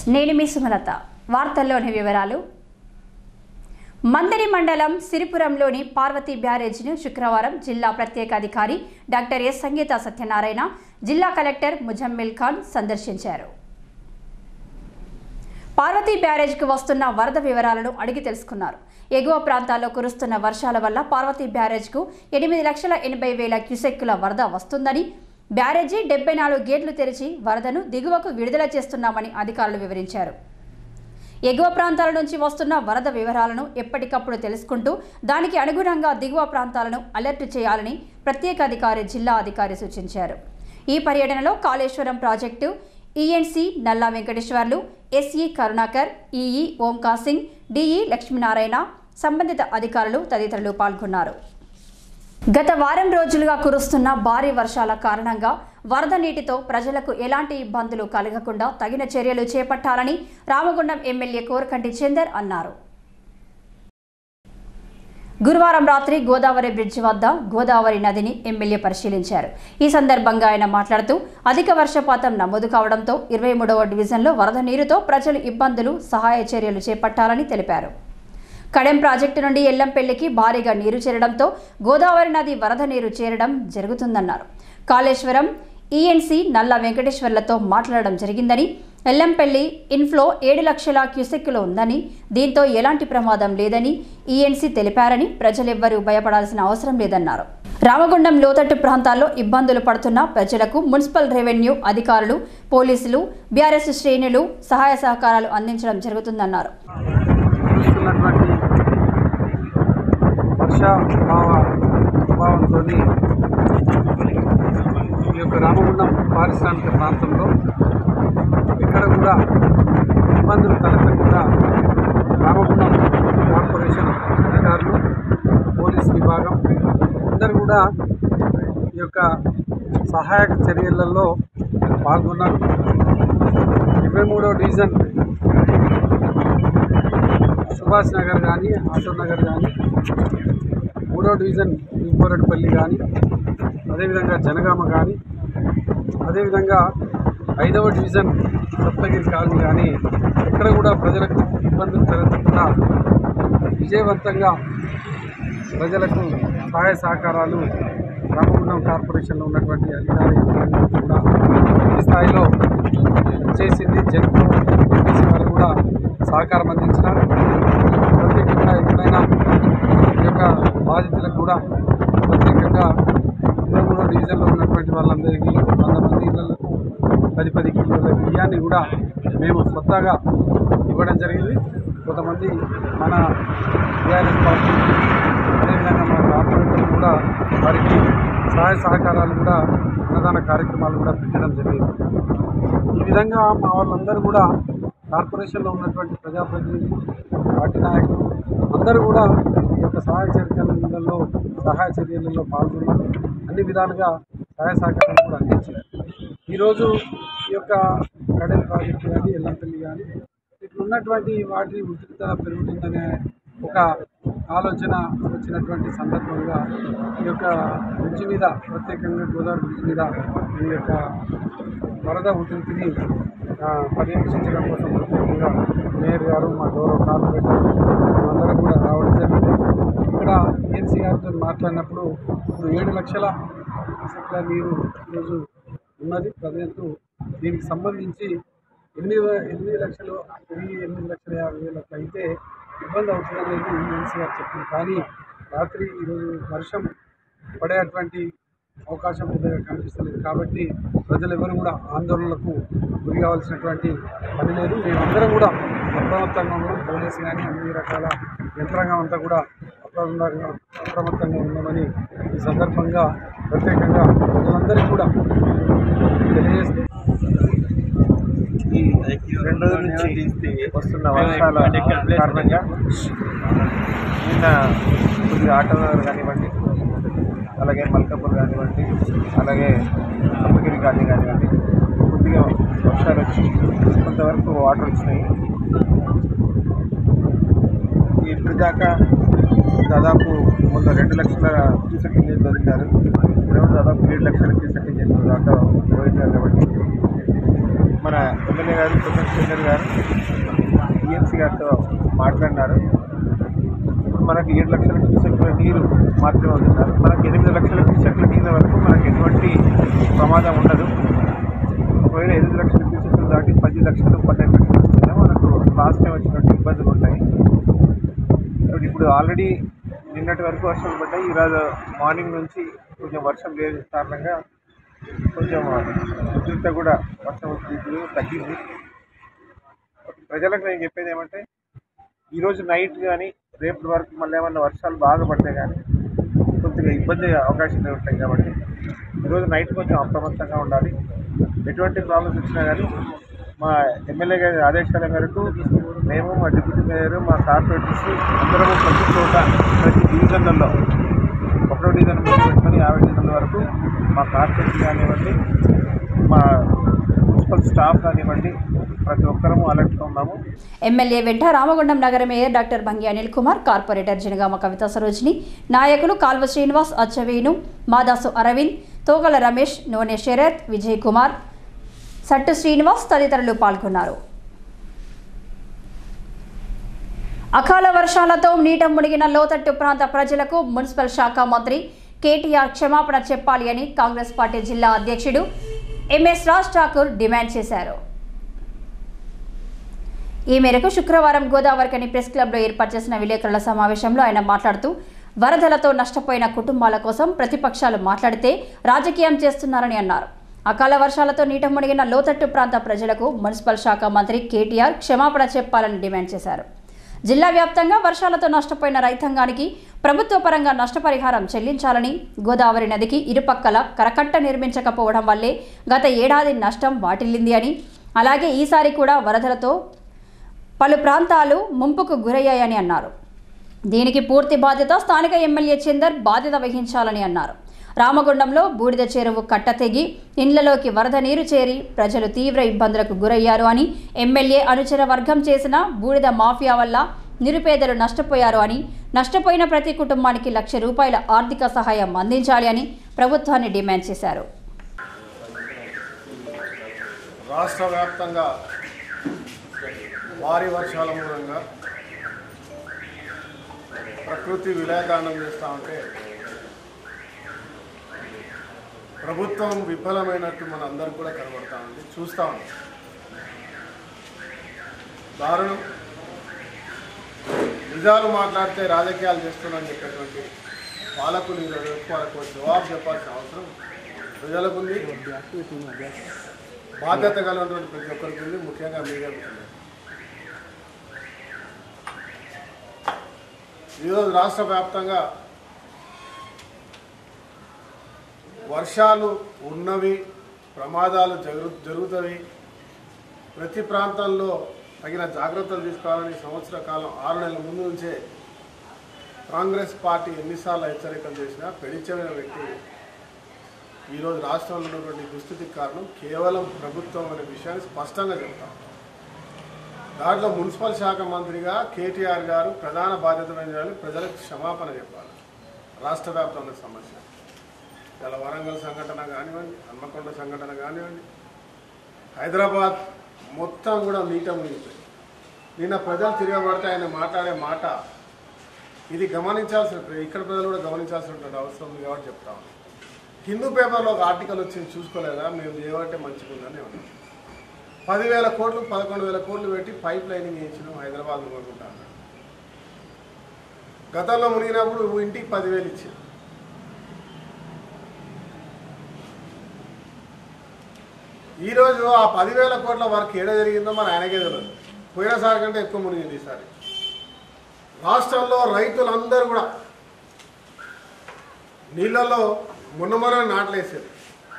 నేను మీ సుమలత వార్తల్లోని వివరాలు మందరి మండలం సిరిపురంలోని పార్వతీ బ్యారేజ్ను శుక్రవారం జిల్లా ప్రత్యేక అధికారి డాక్టర్ ఎస్ సంగీత సత్యనారాయణ జిల్లా కలెక్టర్ ముజమ్మిల్ ఖాన్ సందర్శించారు పార్వతీ బ్యారేజ్కు వస్తున్న వరద వివరాలను అడిగి తెలుసుకున్నారు ఎగువ ప్రాంతాల్లో కురుస్తున్న వర్షాల వల్ల పార్వతీ బ్యారేజ్కు ఎనిమిది లక్షల ఎనభై వేల క్యూసెక్కుల వరద వస్తుందని బ్యారేజీ డెబ్బై నాలుగు గేట్లు తెరిచి వరదను దిగువకు విడుదల చేస్తున్నామని అధికారులు వివరించారు ఎగువ ప్రాంతాల నుంచి వస్తున్న వరద వివరాలను ఎప్పటికప్పుడు తెలుసుకుంటూ దానికి అనుగుణంగా దిగువ ప్రాంతాలను అలర్ట్ చేయాలని ప్రత్యేక అధికారి జిల్లా అధికారి సూచించారు ఈ పర్యటనలో Kaleshwaram project ENC Nalla Venkateshwarlu SE Karunakar EE Omkar Singh DE Lakshminarayana సంబంధిత అధికారులు తదితరులు పాల్గొన్నారు గత వారం రోజులుగా కురుస్తున్న భారీ వర్షాల కారణంగా వరద నీటితో ప్రజలకు ఎలాంటి ఇబ్బందులు కలగకుండా తగిన చర్యలు చేపట్టాలని రామగుండం ఎమ్మెల్యే కోరకంటి చందర్ అన్నారు గురువారం రాత్రి గోదావరి బ్రిడ్జి వద్ద గోదావరి నదిని ఎమ్మెల్యే పరిశీలించారు ఈ సందర్భంగా ఆయన మాట్లాడుతూ అధిక వర్షపాతం నమోదు కావడంతో ఇరవై మూడవ డివిజన్లో వరద నీరుతో ప్రజలు ఇబ్బందులు సహాయ చర్యలు చేపట్టాలని తెలిపారు కడెం ప్రాజెక్టు నుండి ఎల్లంపల్లికి భారీగా నీరు చేరడంతో గోదావరి నది వరద నీరు చేరడం జరుగుతుందన్నారు కాళేశ్వరం ఈఎన్సీ నల్ల వెంకటేశ్వర్లతో మాట్లాడడం జరిగిందని ఎల్లంపల్లి ఇన్ఫ్లో ఏడు లక్షల క్యూసెక్కులు ఉందని దీంతో ఎలాంటి ప్రమాదం లేదని ఈఎన్సీ తెలిపారని ప్రజలెవ్వరూ భయపడాల్సిన అవసరం లేదన్నారు రామగుండం లోతట్టు ప్రాంతాల్లో ఇబ్బందులు పడుతున్న ప్రజలకు మున్సిపల్ రెవెన్యూ అధికారులు పోలీసులు బీఆర్ఎస్ శ్రేణులు సహాయ సహకారాలు అందించడం జరుగుతుందన్నారు కురుస్తున్నటువంటి వర్షాభావ ప్రభావంతో ఈ యొక్క రామగుండం పారిశ్రామిక ప్రాంతంలో ఎక్కడ కూడా ఇబ్బందులు తలెత్తకుండా రామగుండం కార్పొరేషన్ అధికారులు పోలీస్ విభాగం అందరూ కూడా ఈ యొక్క సహాయక చర్యలలో పాల్గొన్నారు ఇరవై మూడో డివిజన్ సుభాష్ నగర్ కానీ ఆటో నగర్ కానీ మూడో డివిజన్ ఇంకోరటిపల్లి కానీ అదేవిధంగా జనగామ కానీ అదేవిధంగా ఐదవ డివిజన్ సప్తగిరి కాలనీ కానీ ఎక్కడ కూడా ప్రజలకు ఇబ్బందులు తలెత్తకుండా విజయవంతంగా ప్రజలకు సహాయ సహకారాలు రామగుండం కార్పొరేషన్లో ఉన్నటువంటి అధికారి యంత్రాంగం కూడా ఈ స్థాయిలో చేసింది జన్కు పోలీసు వారు కూడా సహకారం అందించినారు ప్రత్యేకంగా ఎక్కడైనా ఈ యొక్క బాధితులకు కూడా ప్రత్యేకంగా ఇరవై మూడో డివిజన్లో ఉన్నటువంటి వాళ్ళందరికీ వంద మంది ఇళ్లకు పది పది కిలోల బియ్యాన్ని కూడా మేము స్వతహాగా ఇవ్వడం జరిగింది కొంతమంది మన టీఆర్ఎస్ పార్టీ అదేవిధంగా మన కార్పొరేటర్లు కూడా వారికి సహాయ సహకారాలు కూడా అన్నదాన కార్యక్రమాలు కూడా పెట్టడం జరిగింది ఈ విధంగా మా వాళ్ళందరూ కూడా కార్పొరేషన్లో ఉన్నటువంటి ప్రజాప్రతినిధులు పార్టీ నాయకులు అందరూ కూడా ఈ యొక్క సహాయ చర్యలలో సహాయ చర్యలలో పాల్గొన్నారు అన్ని విధాలుగా సహాయ సహకారాలు కూడా అందించారు ఈరోజు ఈ యొక్క కడెల్ ప్రాజెక్టు కానీ ఎల్లంపల్లి కానీ ఇట్లా ఉన్నటువంటి వాటి ఉద్రిక్తత పెరుగుతుందనే ఒక ఆలోచన వచ్చినటువంటి సందర్భంగా ఈ యొక్క బ్రిడ్జి మీద ప్రత్యేకంగా గోదావరి బ్రిడ్జి మీద ఈ యొక్క వరద ఉధృతిని ఆ, పర్యవేక్షించడం కోసం ప్రత్యేకంగా మేయర్ గారు మా గౌరవ కార్పొరేటర్ అందరం కూడా రావడం జరిగింది ఇక్కడ ఏఎన్సీ గారితో మాట్లాడినప్పుడు ఇప్పుడు ఏడు లక్షల సెట్ల నీరు ఈరోజు ఉన్నది ప్రజెంట్ దీనికి సంబంధించి ఎనిమిది వే- ఎనిమిది లక్షలు వెయ్యి ఎనిమిది లక్షల యాభై వేలు అట్లా అయితే ఇబ్బంది అవుతుందనేది ఏఎన్సీ గారు చెప్పింది కానీ రాత్రి ఈరోజు వర్షం పడేటువంటి అవకాశం పెద్దగా కనిపిస్తలేదు కాబట్టి ప్రజలు ఎవరు కూడా ఆందోళనలకు గురి కావాల్సినటువంటి పని లేదు మేమందరం కూడా అప్రమత్తంగా ఉన్నాం పోలీసు కానీ అన్ని రకాల యంత్రాంగం అంతా కూడా అప్రమత్తంగా అప్రమత్తంగా ఉన్నామని ఈ సందర్భంగా ప్రత్యేకంగా ప్రజలందరికీ కూడా తెలియజేస్తూ ఈ రెండు రోజుల నుంచి వస్తున్న వర్షాల కారణంగా నిన్న కొద్దిగా ఆటో నగర్ కానివ్వండి అలాగే మల్కాపూర్ కానివ్వండి అలాగే అప్పగిరి కాలనీ కానివ్వండి కొద్దిగా వర్షాలు వచ్చి కొంతవరకు వాటర్ వచ్చినాయి ఇప్పుడు దాకా దాదాపు మొన్న రెండు లక్షల క్యూసెక్ నీళ్ళు వదిలినారు ఇప్పుడు దాదాపు ఏడు లక్షల క్యూసెక్ నీళ్ళు దాకా వదిలినారు కాబట్టి మన ఎమ్మెల్యే గారు ప్రొఫెసర్ శ్రీధర్ గారు టీఎంసీ గారితో మాట్లాడినారు ఇప్పుడు మనకి ఏడు లక్షల క్యూసెక్ల నీరు మాత్రమే వదులుతారు మనకి ఎనిమిది లక్షల క్యూసెక్ల నీళ్ళ వరకు మనకి ఎటువంటి ప్రమాదం ఉండదు ఒకవేళ ఎనిమిది లక్షల క్యూసెక్లు దాటి పది లక్షలు పన్నెండు లక్షలు వస్తుంటే మనకు లాస్ట్ టైం వచ్చినట్టు ఇబ్బందులు ఉంటాయి కాబట్టి ఇప్పుడు ఆల్రెడీ నిన్నటి వరకు వర్షాలు పడ్డాయి ఈరోజు మార్నింగ్ నుంచి కొంచెం వర్షం లేదు కారణంగా కొంచెం ఉధృత కూడా వర్షం ఉధృతి తగ్గింది ప్రజలకు నేను చెప్పేది ఏమంటే ఈరోజు నైట్ కానీ రేపటి వరకు మళ్ళీ ఏమన్నా వర్షాలు బాగా పడితే కానీ కొద్దిగా ఇబ్బంది అవకాశాలు ఉంటాయి కాబట్టి ఈరోజు నైట్ కొంచెం అప్రమత్తంగా ఉండాలి ఎటువంటి ప్రాబ్లమ్స్ వచ్చినా కానీ మా ఎమ్మెల్యే గారి ఆదేశాల మేరకు మేము మా డిప్యూటీ మేయర్ మా కార్పొరేటర్స్ అందరము ప్రతి చోట ప్రతి డివిజన్లలో ఒకటో డివిజన్ మొదలు పెట్టుకొని యాభై డివిజన్ల వరకు మా కార్పొరేటర్ కానివ్వండి మా మున్సిపల్ స్టాఫ్ కానివ్వండి ప్రతి ఒక్కరము అలర్ట్గా ఉన్నాము ఎమ్మెల్యే వెంట రామగుండం నగర mayor doctor Bhangi Anil Kumar corporator Janagama Kavitha Sarojini నాయకులు కాల్వ శ్రీనివాస్ అచ్చవేణు మాదాసు అరవింద్ తోగల రమేష్ నూనె శరత్ విజయ్ కుమార్ సట్టు శ్రీనివాస్ తదితరులు పాల్గొన్నారు అకాల వర్షాలతో నీట మునిగిన లోతట్టు ప్రాంత ప్రజలకు మున్సిపల్ శాఖ మంత్రి కేటీఆర్ క్షమాపణ చెప్పాలి అని కాంగ్రెస్ పార్టీ జిల్లా అధ్యక్షుడు ఎంఎస్ రాజ్ ఠాకూర్ డిమాండ్ చేశారు ఈ మేరకు శుక్రవారం గోదావరికని ప్రెస్ క్లబ్లో ఏర్పాటు చేసిన విలేకరుల సమావేశంలో ఆయన మాట్లాడుతూ వరదలతో నష్టపోయిన కుటుంబాల కోసం ప్రతిపక్షాలు మాట్లాడితే రాజకీయం చేస్తున్నారని అన్నారు అకాల వర్షాలతో నీట మునిగిన లోతట్టు ప్రాంత ప్రజలకు మున్సిపల్ శాఖ మంత్రి కేటీఆర్ క్షమాపణ చెప్పాలని డిమాండ్ చేశారు జిల్లా వ్యాప్తంగా వర్షాలతో నష్టపోయిన రైతాంగానికి ప్రభుత్వ పరంగా నష్టపరిహారం చెల్లించాలని గోదావరి నదికి ఇరుపక్కల కరకట్ట నిర్మించకపోవడం వల్లే గత ఏడాది నష్టం వాటిల్లింది అని అలాగే ఈసారి కూడా వరదలతో పలు ప్రాంతాలు ముంపుకు గురయ్యాయని అన్నారు దీనికి పూర్తి బాధ్యత స్థానిక ఎమ్మెల్యే చందర్ బాధ్యత వహించాలని అన్నారు రామగుండంలో బూడిద చెరువు కట్ట తెగి ఇండ్లలోకి వరద నీరు చేరి ప్రజలు తీవ్ర ఇబ్బందులకు గురయ్యారు అని ఎమ్మెల్యే అనుచర వర్గం చేసిన బూడిద మాఫియా వల్ల నిరుపేదలు నష్టపోయారు అని నష్టపోయిన ప్రతి కుటుంబానికి లక్ష రూపాయల ఆర్థిక సహాయం అందించాలి అని ప్రభుత్వాన్ని డిమాండ్ చేశారు రాష్ట్ర వ్యాప్తంగా భారీ వర్షాల మూలంగా ప్రకృతి విలయదానం చేస్తూ ఉంటే ప్రభుత్వం విఫలమైనట్టు మన అందరికి కూడా కనబడతా ఉంది చూస్తూ ఉంది దారుణం నిజాలు మాట్లాడితే రాజకీయాలు చేస్తున్నారని చెప్పేటువంటి పాలకులు ఈరోజు వాళ్ళకు జవాబు చెప్పాల్సిన అవసరం ప్రజలకు ఉంది బాధ్యత కలిగినటువంటి ప్రతి ఒక్కరికి ఉంది ముఖ్యంగా మీడియాకు ఉంది ఈరోజు రాష్ట్ర వ్యాప్తంగా వర్షాలు ఉన్నవి ప్రమాదాలు జరుగు జరుగుతవి ప్రతి ప్రాంతాల్లో తగిన జాగ్రత్తలు తీసుకోవాలని సంవత్సర కాలం ఆరు నెలల ముందు నుంచే కాంగ్రెస్ పార్టీ ఎన్నిసార్లు హెచ్చరికలు చేసినా పెడిచమైన వ్యక్తి ఈరోజు రాష్ట్రంలో ఉన్నటువంటి దుస్థితికి కారణం కేవలం ప్రభుత్వం అనే విషయాన్ని స్పష్టంగా చెప్తాం దాంట్లో మున్సిపల్ శాఖ మంత్రిగా కేటీఆర్ గారు ప్రధాన బాధ్యత వహించాలి ప్రజలకు క్షమాపణ చెప్పాలి రాష్ట్ర వ్యాప్తంగా సమస్య ఇలా వరంగల్ సంఘటన కానివ్వండి హన్మకొండ సంఘటన కానివ్వండి హైదరాబాద్ మొత్తం కూడా నీట మునిగిపోయింది నిన్న ప్రజలు తిరగబడితే ఆయన మాట్లాడే మాట ఇది గమనించాల్సిన ఇక్కడ ప్రజలు కూడా గమనించాల్సినటువంటి అవసరం ఉంది కాబట్టి చెప్తా ఉన్నాను. హిందూ పేపర్లో ఒక ఆర్టికల్ వచ్చింది చూసుకోలేదా మేము చేయబట్టే మంచిగుందని ఉన్నాం పదివేల కోట్లు పదకొండు వేల కోట్లు పెట్టి పైప్ లైనింగ్ వేయించినాం హైదరాబాద్ మునుకుంటా గతంలో మునిగినప్పుడు ఇంటికి పదివేలు ఇచ్చారు ఈరోజు ఆ పదివేల కోట్ల వర్క్ ఏడ జరిగిందో మన ఆయనకే తెలియదు పోయినసారి కంటే ఎక్కువ మునిగింది ఈసారి రాష్ట్రంలో రైతులందరూ కూడా నీళ్ళలో మొన్న మొన్న నాట్లేసారు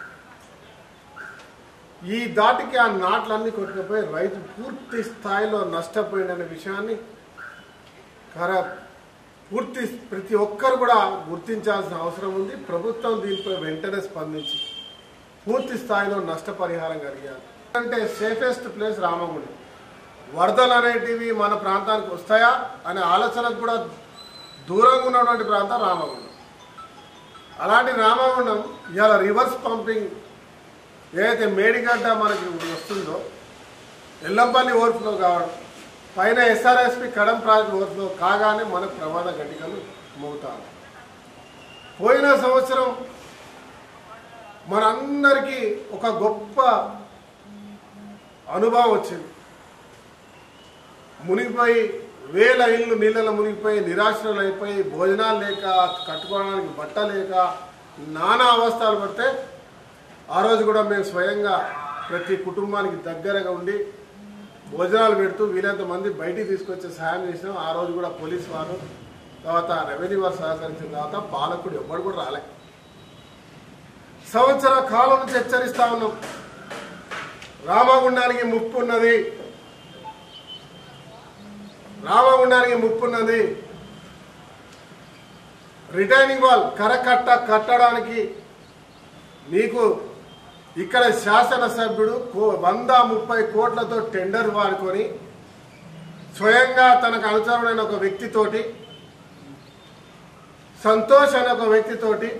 ఈ దాటికి ఆ నాట్లన్నీ కొట్టుకుపోయి రైతు పూర్తి స్థాయిలో నష్టపోయిందనే విషయాన్ని కర పూర్తి ప్రతి ఒక్కరు కూడా గుర్తించాల్సిన అవసరం ఉంది ప్రభుత్వం దీనిపై వెంటనే స్పందించి పూర్తి స్థాయిలో నష్టపరిహారం కలిగారు అంటే సేఫెస్ట్ ప్లేస్ రామగుండం వరదలు అనేటివి మన ప్రాంతానికి వస్తాయా అనే ఆలోచనకు కూడా దూరంగా ఉన్నటువంటి ప్రాంతం రామగుండం అలాంటి రామగుండం ఇవాళ రివర్స్ పంపింగ్ ఏదైతే మేడిగడ్డ మనకి వస్తుందో ఎల్లంపల్లి ఓవర్ఫ్లో కావడం పైన ఎస్ఆర్ఎస్పి కడం ప్రాజెక్ట్ ఓవర్ఫ్లో కాగానే మనకు ప్రమాద ఘటికలు మోగుతారు పోయిన సంవత్సరం మనందరికీ ఒక గొప్ప అనుభవం వచ్చింది మునిగిపోయి వేల ఇళ్ళు నీళ్ళలో మునిగిపోయి నిరాశ్రలు అయిపోయి భోజనాలు లేక కట్టుకోవడానికి బట్ట లేక నానా అవస్థలు పడితే ఆ రోజు కూడా మేము స్వయంగా ప్రతి కుటుంబానికి దగ్గరగా ఉండి భోజనాలు పెడుతూ వీలైనంత మంది బయటికి తీసుకొచ్చే సహాయం చేసినాం ఆ రోజు కూడా పోలీస్ వారు తర్వాత రెవెన్యూ వారు సహకరించిన తర్వాత పాలకుడు ఎవ్వడు కూడా రాలే సంవత్సర కాలం నుంచి హెచ్చరిస్తా ఉన్నాం రామగుండానికి ముప్పు ఉన్నది రామగుండానికి ముప్పు ఉన్నది రిటైనింగ్ వాల్ కరకట్ట కట్టడానికి మీకు ఇక్కడ శాసనసభ్యుడు కో- వంద ముప్పై కోట్లతో టెండర్ వాడుకొని స్వయంగా తనకు అనుచరుడైన ఒక వ్యక్తితోటి సంతోష్ అనే ఒక వ్యక్తితోటి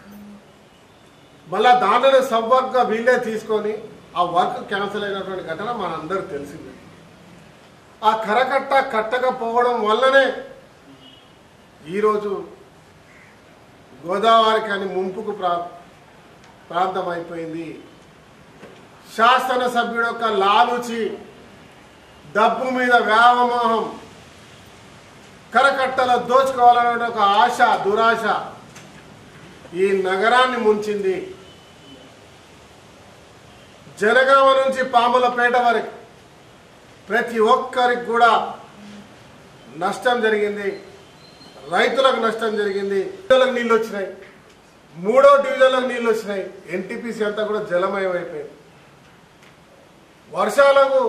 మళ్ళా దాంట్లో సబ్వర్క్గా వీళ్ళే తీసుకొని ఆ వర్క్ క్యాన్సిల్ అయినటువంటి ఘటన మనందరికి తెలిసిందే ఆ కరకట్ట కట్టకపోవడం వల్లనే ఈరోజు గోదావరి కానీ ముంపుకు ప్రా ప్రాంతం అయిపోయింది శాసనసభ్యుడు యొక్క లాలుచి డబ్బు మీద వ్యామోహం కరకట్టలో దోచుకోవాలనే ఒక ఆశ దురాశ ఈ నగరాన్ని ముంచింది జనగామ నుంచి పాములపేట వరకు ప్రతి ఒక్కరికి కూడా నష్టం జరిగింది రైతులకు నష్టం జరిగింది డివిజన్లకు నీళ్ళు వచ్చినాయి మూడో డివిజన్లకు నీళ్ళు వచ్చినాయి ఎన్టీపీసీ అంతా కూడా జలమయం అయిపోయింది వర్షాలకు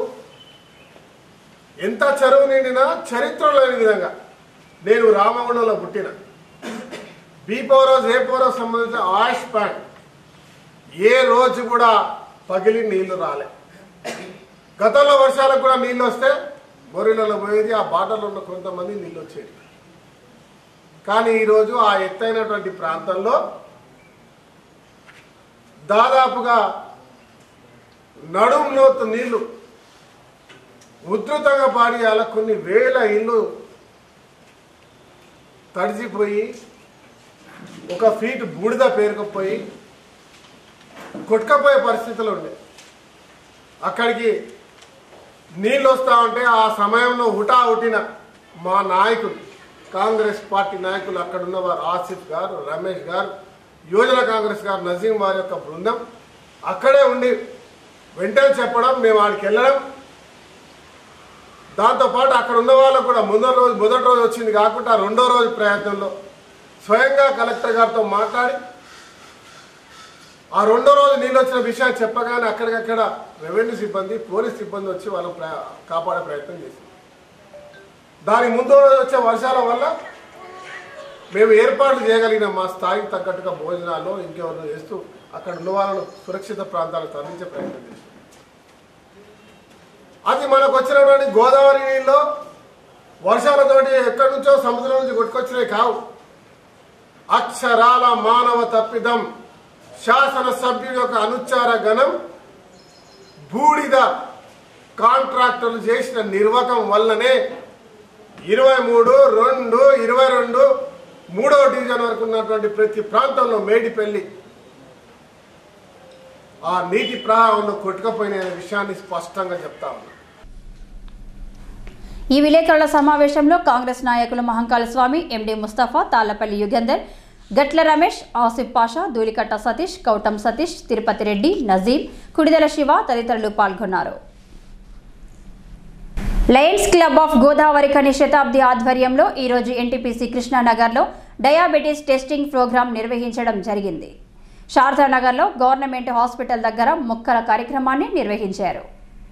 ఎంత చెరువు నిండినా చరిత్ర లేని విధంగా నేను రామగుండంలో పుట్టిన బి పౌరోజ్ ఏ పౌరోజ్ సంబంధించిన ఆయుష్ ప్లాంట్ ఏ రోజు కూడా పగిలి నీళ్లు రాలే గతంలో వర్షాలకు కూడా నీళ్ళు వస్తే బొరిలలో పోయేది ఆ బాటలో ఉన్న కొంతమంది నీళ్ళు వచ్చేది కానీ ఈరోజు ఆ ఎత్తైనటువంటి ప్రాంతంలో దాదాపుగా నడుం లోతు నీళ్లు ఉధృతంగా పాడి అలా కొన్ని వేల ఇళ్ళు తడిసిపోయి ఒక ఫీట్ బూడిద పేరుకుపోయి కొట్టుకపోయే పరిస్థితులు ఉండే అక్కడికి నీళ్ళు వస్తా ఉంటే ఆ సమయంలో హుటా హుటిన మా నాయకులు కాంగ్రెస్ పార్టీ నాయకులు అక్కడ ఉన్నవారు ఆసిఫ్ గారు రమేష్ గారు యోజన కాంగ్రెస్ గారు నజీం వారి యొక్క బృందం అక్కడే ఉండి వెంటనే చెప్పడం మేము ఆడికి వెళ్ళడం దాంతోపాటు అక్కడ ఉన్న వాళ్ళకు కూడా మొదటి రోజు మొదటి రోజు వచ్చింది కాకుండా రెండో రోజు ప్రయత్నంలో స్వయంగా కలెక్టర్ గారితో మాట్లాడి ఆ రెండో రోజు నీళ్ళు వచ్చిన విషయాన్ని చెప్పగానే అక్కడికక్కడ రెవెన్యూ సిబ్బంది పోలీస్ సిబ్బంది వచ్చి వాళ్ళని ప్ర- కాపాడే ప్రయత్నం చేసింది దాని ముందు రోజు వచ్చే వర్షాల వల్ల మేము ఏర్పాట్లు చేయగలిగిన మా స్థాయికి తగ్గట్టుగా భోజనాలు ఇంకెవరు చేస్తూ అక్కడ ఉన్న వాళ్ళను సురక్షిత ప్రాంతాలకు తరలించే ప్రయత్నం చేస్తాం అది మనకు వచ్చినటువంటి గోదావరి నీళ్ళు వర్షాలతోటి ఎక్కడి నుంచో సముద్రం నుంచి కొట్టుకొచ్చినవి కావు అక్షరాల మానవ తప్పిదం శాసన సభ్యుడి యొక్క అనుచ్చార గణం బూడిద కాంట్రాక్టర్లు చేసిన నిర్వాకం వల్లనే ఇరవై మూడు రెండు ఇరవై రెండు మూడో డివిజన్ వరకు ఉన్నటువంటి ప్రతి ప్రాంతంలో మేడిపల్లి ఆ నీటి ప్రవాహంలో కొట్టుకపోయిన విషయాన్ని స్పష్టంగా చెప్తా ఉన్నా ఈ విలేకరుల సమావేశంలో కాంగ్రెస్ నాయకులు మహంకాళ స్వామి ఎండి ముస్తఫా తాళ్లపల్లి యుగంధర్ గట్ల రమేష్ ఆసిఫ్ పాషా ధూళికట్ట సతీష్ కౌటం సతీష్ తిరుపతి రెడ్డి నజీం కుడిదల శివ తదితరులు పాల్గొన్నారు Lions Club of Godavari Khani Shatabdi ఆధ్వర్యంలో ఈరోజు ఎన్టీపీసీ కృష్ణానగర్లో డయాబెటీస్ టెస్టింగ్ ప్రోగ్రాం నిర్వహించడం జరిగింది శారదానగర్లో గవర్నమెంట్ హాస్పిటల్ దగ్గర మొక్కల కార్యక్రమాన్ని నిర్వహించారు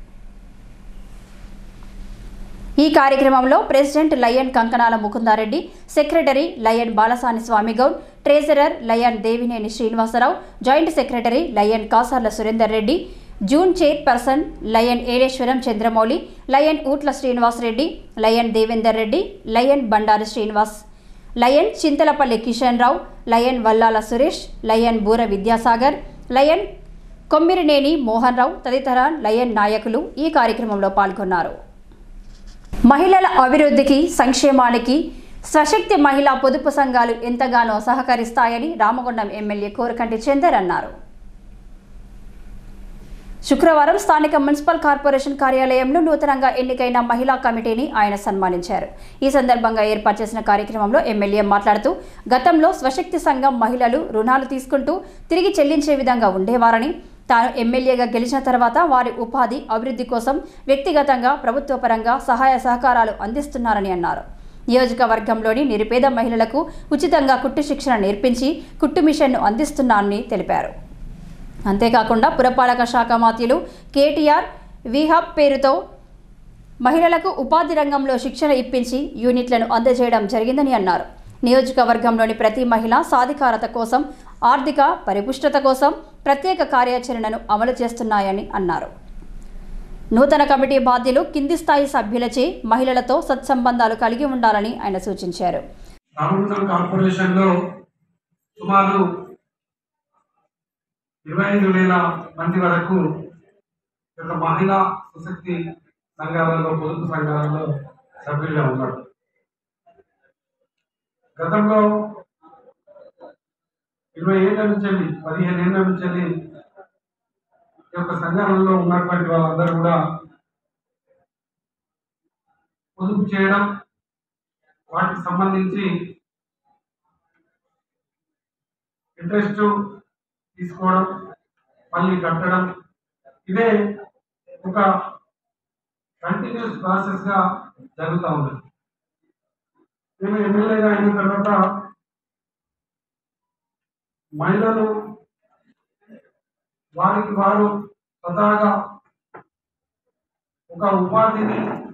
ఈ కార్యక్రమంలో president lion Kankanala Mukunda Reddy secretary lion Balasani Swami Goud treasurer lion Devineni Srinivasa Rao joint secretary lion Kasarla Surender Reddy zone chairperson lion Eleswaram Chandramouli lion Ootla Srinivas Reddy lion Devender Reddy lion Bandaru Srinivas lion Chintalapalli Kishan Rao lion Vallala Suresh lion Boora Vidyasagar lion Kommirineni Mohan Rao తదితర లయన్ నాయకులు ఈ కార్యక్రమంలో పాల్గొన్నారు మహిళల అభివృద్ధికి సంక్షేమానికి స్వశక్తి మహిళా పొదుపు సంఘాలు ఎంతగానో సహకరిస్తాయని రామగుండం ఎమ్మెల్యే కోరకంటి చందర్ అన్నారు శుక్రవారం స్థానిక మున్సిపల్ కార్పొరేషన్ కార్యాలయంలో నూతనంగా ఎన్నికైన మహిళా కమిటీని ఆయన సన్మానించారు ఈ సందర్భంగా ఏర్పాటు చేసిన కార్యక్రమంలో ఎమ్మెల్యే మాట్లాడుతూ గతంలో స్వశక్తి సంఘం మహిళలు రుణాలు తీసుకుంటూ తిరిగి చెల్లించే విధంగా ఉండేవారని తాను ఎమ్మెల్యేగా గెలిచిన తర్వాత వారి ఉపాధి అభివృద్ధి కోసం వ్యక్తిగతంగా ప్రభుత్వ పరంగా సహాయ సహకారాలు అందిస్తున్నారని అన్నారు నియోజకవర్గంలోని నిరుపేద మహిళలకు ఉచితంగా కుట్టు శిక్షణ నేర్పించి కుట్టు మిషన్ను అందిస్తున్నానని తెలిపారు అంతేకాకుండా పురపాలక శాఖ మాత్యులు కేటీఆర్ విహబ్ పేరుతో మహిళలకు ఉపాధి రంగంలో శిక్షణ ఇప్పించి యూనిట్లను అందజేయడం జరిగిందని అన్నారు నియోజకవర్గంలోని ప్రతి మహిళ సాధికారత కోసం ఆర్థిక పరిపుష్టత కోసం ప్రత్యేక కార్యాచరణను అమలు చేస్తున్నాయని అన్నారు నూతన కమిటీ బాధ్యులు కింది స్థాయి సభ్యులచే మహిళలతో సత్సంబంధాలు కలిగి ఉండాలని ఆయన సూచించారు రామగుండం కార్పొరేషన్లో సుమారు ఇరవై ఐదు వేల మంది వరకు ఈ యొక్క మహిళా సుశక్తి సంఘాలలో పొదుపు సంఘాలలో సభ్యులుగా ఉన్నారు గతంలో ఇరవై ఏళ్ళ నుంచి వెళ్ళి పదిహేను ఏళ్ళ నుంచి వెళ్ళి ఈ యొక్క సంఘాలలో ఉన్నటువంటి వాళ్ళందరూ కూడా పొదుపు చేయడం వాటికి సంబంధించి ఇంట్రెస్ట్ తీసుకోవడం మళ్ళీ కట్టడం ఇదే ఒక కంటిన్యూస్ ప్రాసెస్ గా జరుగుతూ ఉంది నేను ఎమ్మెల్యేగా అయిన తర్వాత మహిళలు వారికి వారు స్వతహాగా ఒక ఉపాధిని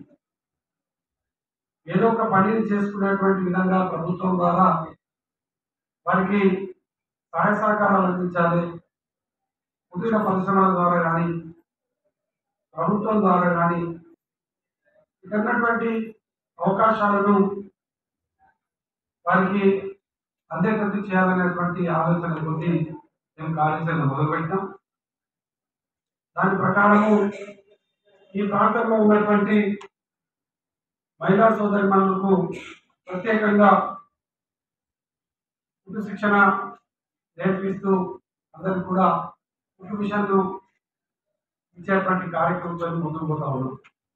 ఏదో ఒక పనిని చేసుకునేటువంటి విధంగా ప్రభుత్వం ద్వారా వారికి సహాయ సహకారాలు అందించాలి కుటీర పరిశ్రమల ద్వారా కానీ ప్రభుత్వం ద్వారా కానీ ఇక్కడ ఉన్నటువంటి అవకాశాలను వారికి అందేటట్టు చేయాలనేటువంటి ఆలోచన కొద్ది మేము కార్యాచరణ మొదలుపెట్టాం దాని ప్రకారము ఈ ప్రాంతంలో ఉన్నటువంటి మహిళా సోదరిమణులకు ప్రత్యేకంగా కుటుంబ శిక్షణ నేర్పిస్తూ అందరికి కూడా కుటుంబ మిషన్లు ఇచ్చేటువంటి కార్యక్రమంతో ముందుకు పోతా ఉన్నాం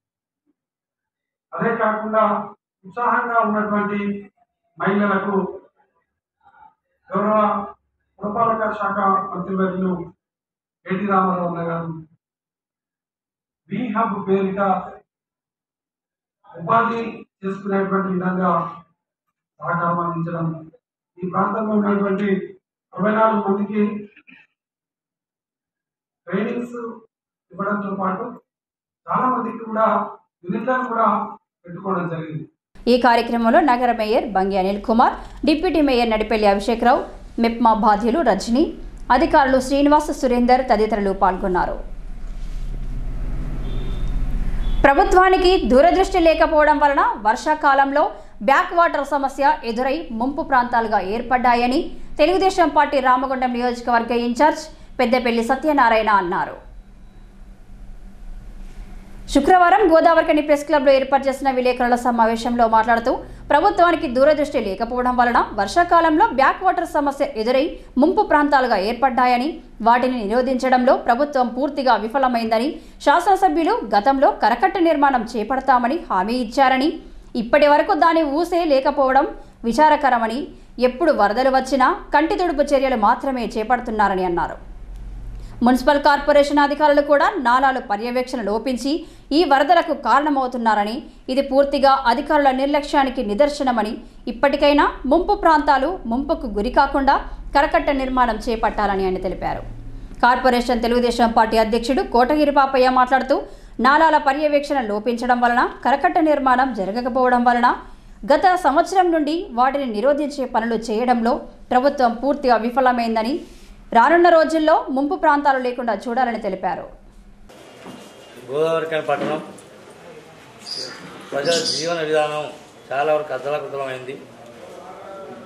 అదే కాకుండా ఉత్సాహంగా ఉన్నటువంటి మహిళలకు గౌరవ పురపాలక శాఖ మంత్రివర్యులు కేటీ రామారావు అన్న గారు వి హబ్ పేరిట ఉపాధి చేసుకునేటువంటి విధంగా సహకారం అందించడం ఈ ప్రాంతంలో ఉన్నటువంటి అరవై నాలుగు మందికి ట్రైనింగ్స్ ఇవ్వడంతో పాటు చాలా మందికి కూడా యూనిట్లను కూడా పెట్టుకోవడం జరిగింది ఈ కార్యక్రమంలో నగర mayor Bangi Anil Kumar deputy mayor Nadipelli Abhishek Rao MEPMA బాధ్యులు రజని అధికారులు శ్రీనివాస సురేందర్ తదితరులు పాల్గొన్నారు ప్రభుత్వానికి దూరదృష్టి లేకపోవడం వలన వర్షాకాలంలో బ్యాక్ వాటర్ సమస్య ఎదురై ముంపు ప్రాంతాలుగా ఏర్పడ్డాయని తెలుగుదేశం పార్టీ రామగుండం నియోజకవర్గ ఇన్ఛార్జ్ పెద్దపల్లి సత్యనారాయణ అన్నారు శుక్రవారం గోదావరికని ప్రెస్ క్లబ్లో ఏర్పాటు చేసిన విలేకరుల సమావేశంలో మాట్లాడుతూ ప్రభుత్వానికి దూరదృష్టి లేకపోవడం వలన వర్షాకాలంలో బ్యాక్ వాటర్ సమస్య ఎదురై ముంపు ప్రాంతాలుగా ఏర్పడ్డాయని వాటిని నిరోధించడంలో ప్రభుత్వం పూర్తిగా విఫలమైందని శాసనసభ్యులు గతంలో కరకట్ట నిర్మాణం చేపడతామని హామీ ఇచ్చారని ఇప్పటి వరకు దాని ఊసే లేకపోవడం విచారకరమని ఎప్పుడు వరదలు వచ్చినా కంటి తుడుపు చర్యలు మాత్రమే చేపడుతున్నారని అన్నారు మున్సిపల్ కార్పొరేషన్ అధికారులు కూడా నాలాలు పర్యవేక్షణ లోపించి ఈ వరదలకు కారణమవుతున్నారని ఇది పూర్తిగా అధికారుల నిర్లక్ష్యానికి నిదర్శనమని ఇప్పటికైనా ముంపు ప్రాంతాలు ముంపుకు గురి కాకుండా కరకట్ట నిర్మాణం చేపట్టాలని ఆయన తెలిపారు కార్పొరేషన్ తెలుగుదేశం పార్టీ అధ్యక్షుడు కోటగిరి పాపయ్య మాట్లాడుతూ నాలాల పర్యవేక్షణ లోపించడం వలన కరకట్ట నిర్మాణం జరగకపోవడం వలన గత సంవత్సరం నుండి వాటిని నిరోధించే పనులు చేయడంలో ప్రభుత్వం పూర్తిగా విఫలమైందని రానున్న రోజుల్లో ముంపు ప్రాంతాలు లేకుండా చూడాలని తెలిపారు గోదావరి పట్టణం ప్రజల జీవన విధానం చాలా వరకు అద్దలకుద్దలమైంది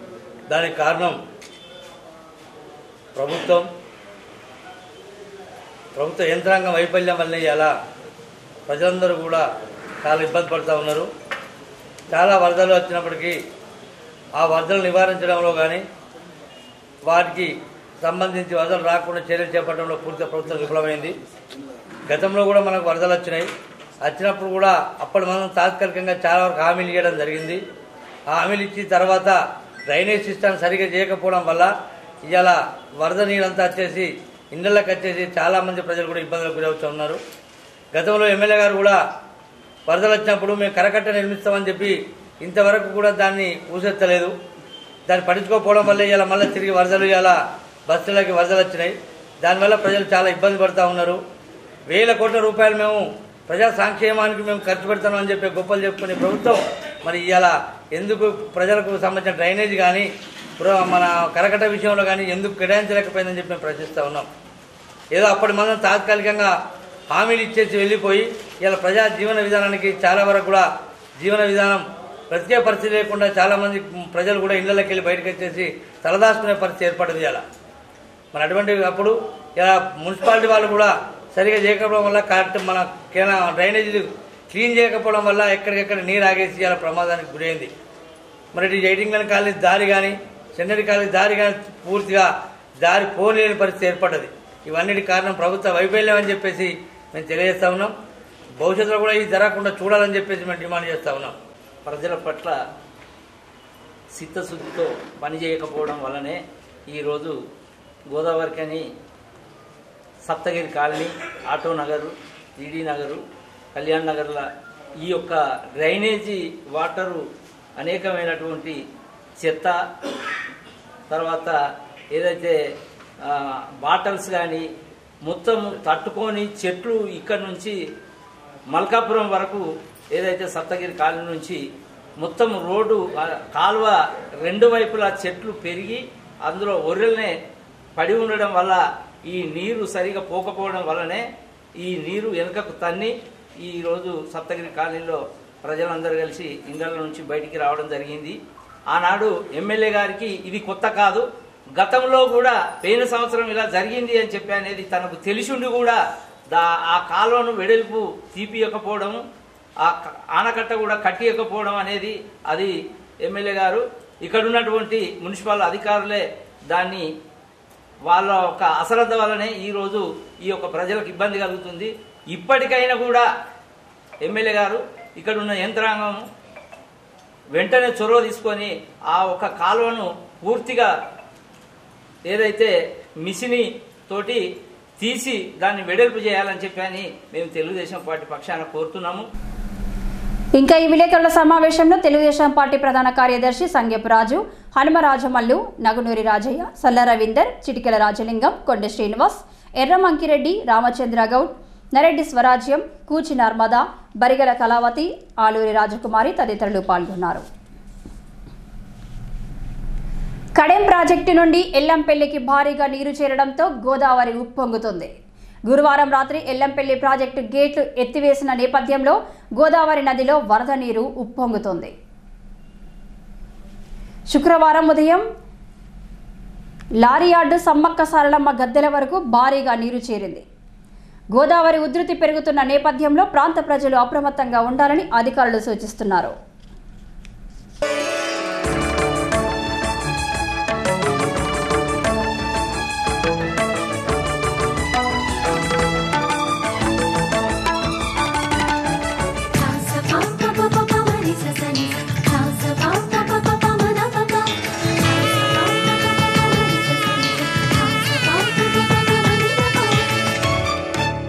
దానికి కారణం ప్రభుత్వం ప్రభుత్వ యంత్రాంగం వైఫల్యం వల్లే ఇలా ప్రజలందరూ కూడా చాలా ఇబ్బంది పడుతూ ఉన్నారు చాలా వరదలు వచ్చినప్పటికీ ఆ వరదలు నివారించడంలో కానీ వాటికి సంబంధించి వరదలు రాకుండా చర్యలు చేపట్టడంలో పూర్తిగా ప్రభుత్వం విఫలమైంది గతంలో కూడా మనకు వరదలు వచ్చినాయి వచ్చినప్పుడు కూడా అప్పటి మనం తాత్కాలికంగా చాలా వరకు హామీలు ఇవ్వడం జరిగింది ఆ హామీలు ఇచ్చిన తర్వాత డ్రైనేజ్ సిస్టమ్ సరిగా చేయకపోవడం వల్ల ఇవాళ వరద నీరంతా వచ్చేసి ఇళ్ళకి వచ్చేసి చాలామంది ప్రజలు కూడా ఇబ్బందులకు గురవుతూ ఉన్నారు గతంలో ఎమ్మెల్యే గారు కూడా వరదలు వచ్చినప్పుడు మేము కరకట్ట నిర్మిస్తామని చెప్పి ఇంతవరకు కూడా దాన్ని ఊసెత్తలేదు దాన్ని పట్టించుకోకపోవడం వల్ల ఇలా మళ్ళీ తిరిగి వరదలు ఇలా బస్సులకి వరదలు వచ్చినాయి దానివల్ల ప్రజలు చాలా ఇబ్బంది పడుతూ ఉన్నారు వేల కోట్ల రూపాయలు మేము ప్రజా సంక్షేమానికి మేము ఖర్చు పెడతామని చెప్పి గొప్పలు చెప్పుకునే ప్రభుత్వం మరి ఇవాళ ఎందుకు ప్రజలకు సంబంధించిన డ్రైనేజ్ కానీ ప్ర- మన కరకట్ట విషయంలో కానీ ఎందుకు కేటాయించలేకపోయిందని చెప్పి మేము ప్రశ్నిస్తూ ఉన్నాం ఏదో అప్పటి మనం తాత్కాలికంగా హామీలు ఇచ్చేసి వెళ్ళిపోయి ఇలా ప్రజా జీవన విధానానికి చాలా వరకు కూడా జీవన విధానం ప్రత్యేక పరిస్థితి లేకుండా చాలామంది ప్రజలు కూడా ఇళ్లకి వెళ్ళి బయటకు వచ్చేసి తలదాచుకునే పరిస్థితి ఏర్పడింది ఇలా మన అటువంటి అప్పుడు ఇలా మున్సిపాలిటీ వాళ్ళు కూడా సరిగా చేయకపోవడం వల్ల కరెక్ట్ మన కేనా డ్రైనేజీలు క్లీన్ చేయకపోవడం వల్ల ఎక్కడికెక్కడ నీరు ఆగేసి ఇలా ప్రమాదానికి గురైంది మరి ఇటు ఎయిటింగ్లని కాలేజ్ దారి కానీ చెన్నడి కాలేజ్ దారి కానీ పూర్తిగా దారి పోలేని పరిస్థితి ఏర్పడ్డది ఇవన్నిటి కారణం ప్రభుత్వ వైఫల్యం అని చెప్పేసి మేము తెలియజేస్తా ఉన్నాం భవిష్యత్తులో కూడా ఇది జరగకుండా చూడాలని చెప్పేసి మేము డిమాండ్ చేస్తా ఉన్నాం ప్రజల పట్ల చిత్తశుద్ధితో పనిచేయకపోవడం వల్లనే ఈరోజు Godavarikhani Saptagiri colony auto Nagar GD Nagar Kalyan నగర్ల ఈ యొక్క డ్రైనేజీ వాటరు అనేకమైనటువంటి చెత్త తర్వాత ఏదైతే ఆ, బాటల్స్ కానీ మొత్తం తట్టుకొని చెట్లు ఇక్కడ నుంచి మల్కాపురం వరకు ఏదైతే సప్తగిరి కాలనీ నుంచి మొత్తం రోడ్డు ఆ, కాలువ రెండు వైపులా చెట్లు పెరిగి అందులో ఒర్రెల్నే పడి ఉండడం వల్ల ఈ నీరు సరిగా పోకపోవడం వల్లనే ఈ నీరు వెనుకకు తన్ని ఈ రోజు సప్తగిరి కాలనీలో ప్రజలందరూ కలిసి ఇండ్ల నుంచి బయటికి రావడం జరిగింది ఆనాడు ఎమ్మెల్యే గారికి ఇది కొత్త కాదు గతంలో కూడా పోయిన సంవత్సరం ఇలా జరిగింది అని చెప్పి అనేది తనకు తెలిసిండి కూడా దా ఆ కాలువను వెడల్పు తీపియకపోవడం ఆ క- ఆనకట్ట కూడా కట్టియకపోవడం అనేది అది ఎమ్మెల్యే గారు ఇక్కడ ఉన్నటువంటి మున్సిపల్ అధికారులే దాన్ని వాళ్ళ ఒక అశ్రద్ధ వల్లనే ఈరోజు ఈ యొక్క ప్రజలకు ఇబ్బంది కలుగుతుంది ఇప్పటికైనా కూడా ఎమ్మెల్యే గారు ఇక్కడ ఉన్న యంత్రాంగం వెంటనే చొరవ తీసుకొని ఆ ఒక కాలువను పూర్తిగా ఏదైతే మిషిని తోటి తీసి దాన్ని వెడల్పు చేయాలని చెప్పి అని మేము తెలుగుదేశం పార్టీ పక్షాన కోరుతున్నాము ఇంకా ఈ విలేకరుల సమావేశంలో తెలుగుదేశం పార్టీ ప్రధాన కార్యదర్శి సంగెపు రాజు హనుమరాజమల్లు నగునూరి రాజయ్య సల్ల రవీందర్ చిటికెల రాజలింగం కొండ శ్రీనివాస్ ఎర్రమంకిరెడ్డి రామచంద్ర గౌడ్ నరెడ్డి స్వరాజ్యం కూచి నర్మద బరిగల కళావతి ఆలూరి రాజకుమారి తదితరులు పాల్గొన్నారు కడెం ప్రాజెక్టు నుండి ఎల్లంపల్లికి భారీగా నీరు చేరడంతో గోదావరి ఉప్పొంగుతుంది గురువారం రాత్రి ఎల్లంపల్లి ప్రాజెక్టు గేట్లు ఎత్తివేసిన నేపథ్యంలో గోదావరి నదిలో వరద నీరు ఉప్పొంగుతోంది శుక్రవారం ఉదయం లారీ యార్డు సమ్మక్క సారలమ్మ గద్దెల వరకు భారీగా నీరు చేరింది గోదావరి ఉధృతి పెరుగుతున్న నేపథ్యంలో ప్రాంత ప్రజలు అప్రమత్తంగా ఉండాలని అధికారులు సూచిస్తున్నారు Salsa pa pa pa pa pa ma ni sa sa ni sa. Salsa pa pa pa pa pa ma da pa pa. Salsa pa pa pa pa pa ma ni sa sa. Salsa pa pa pa pa pa ma ni da pa.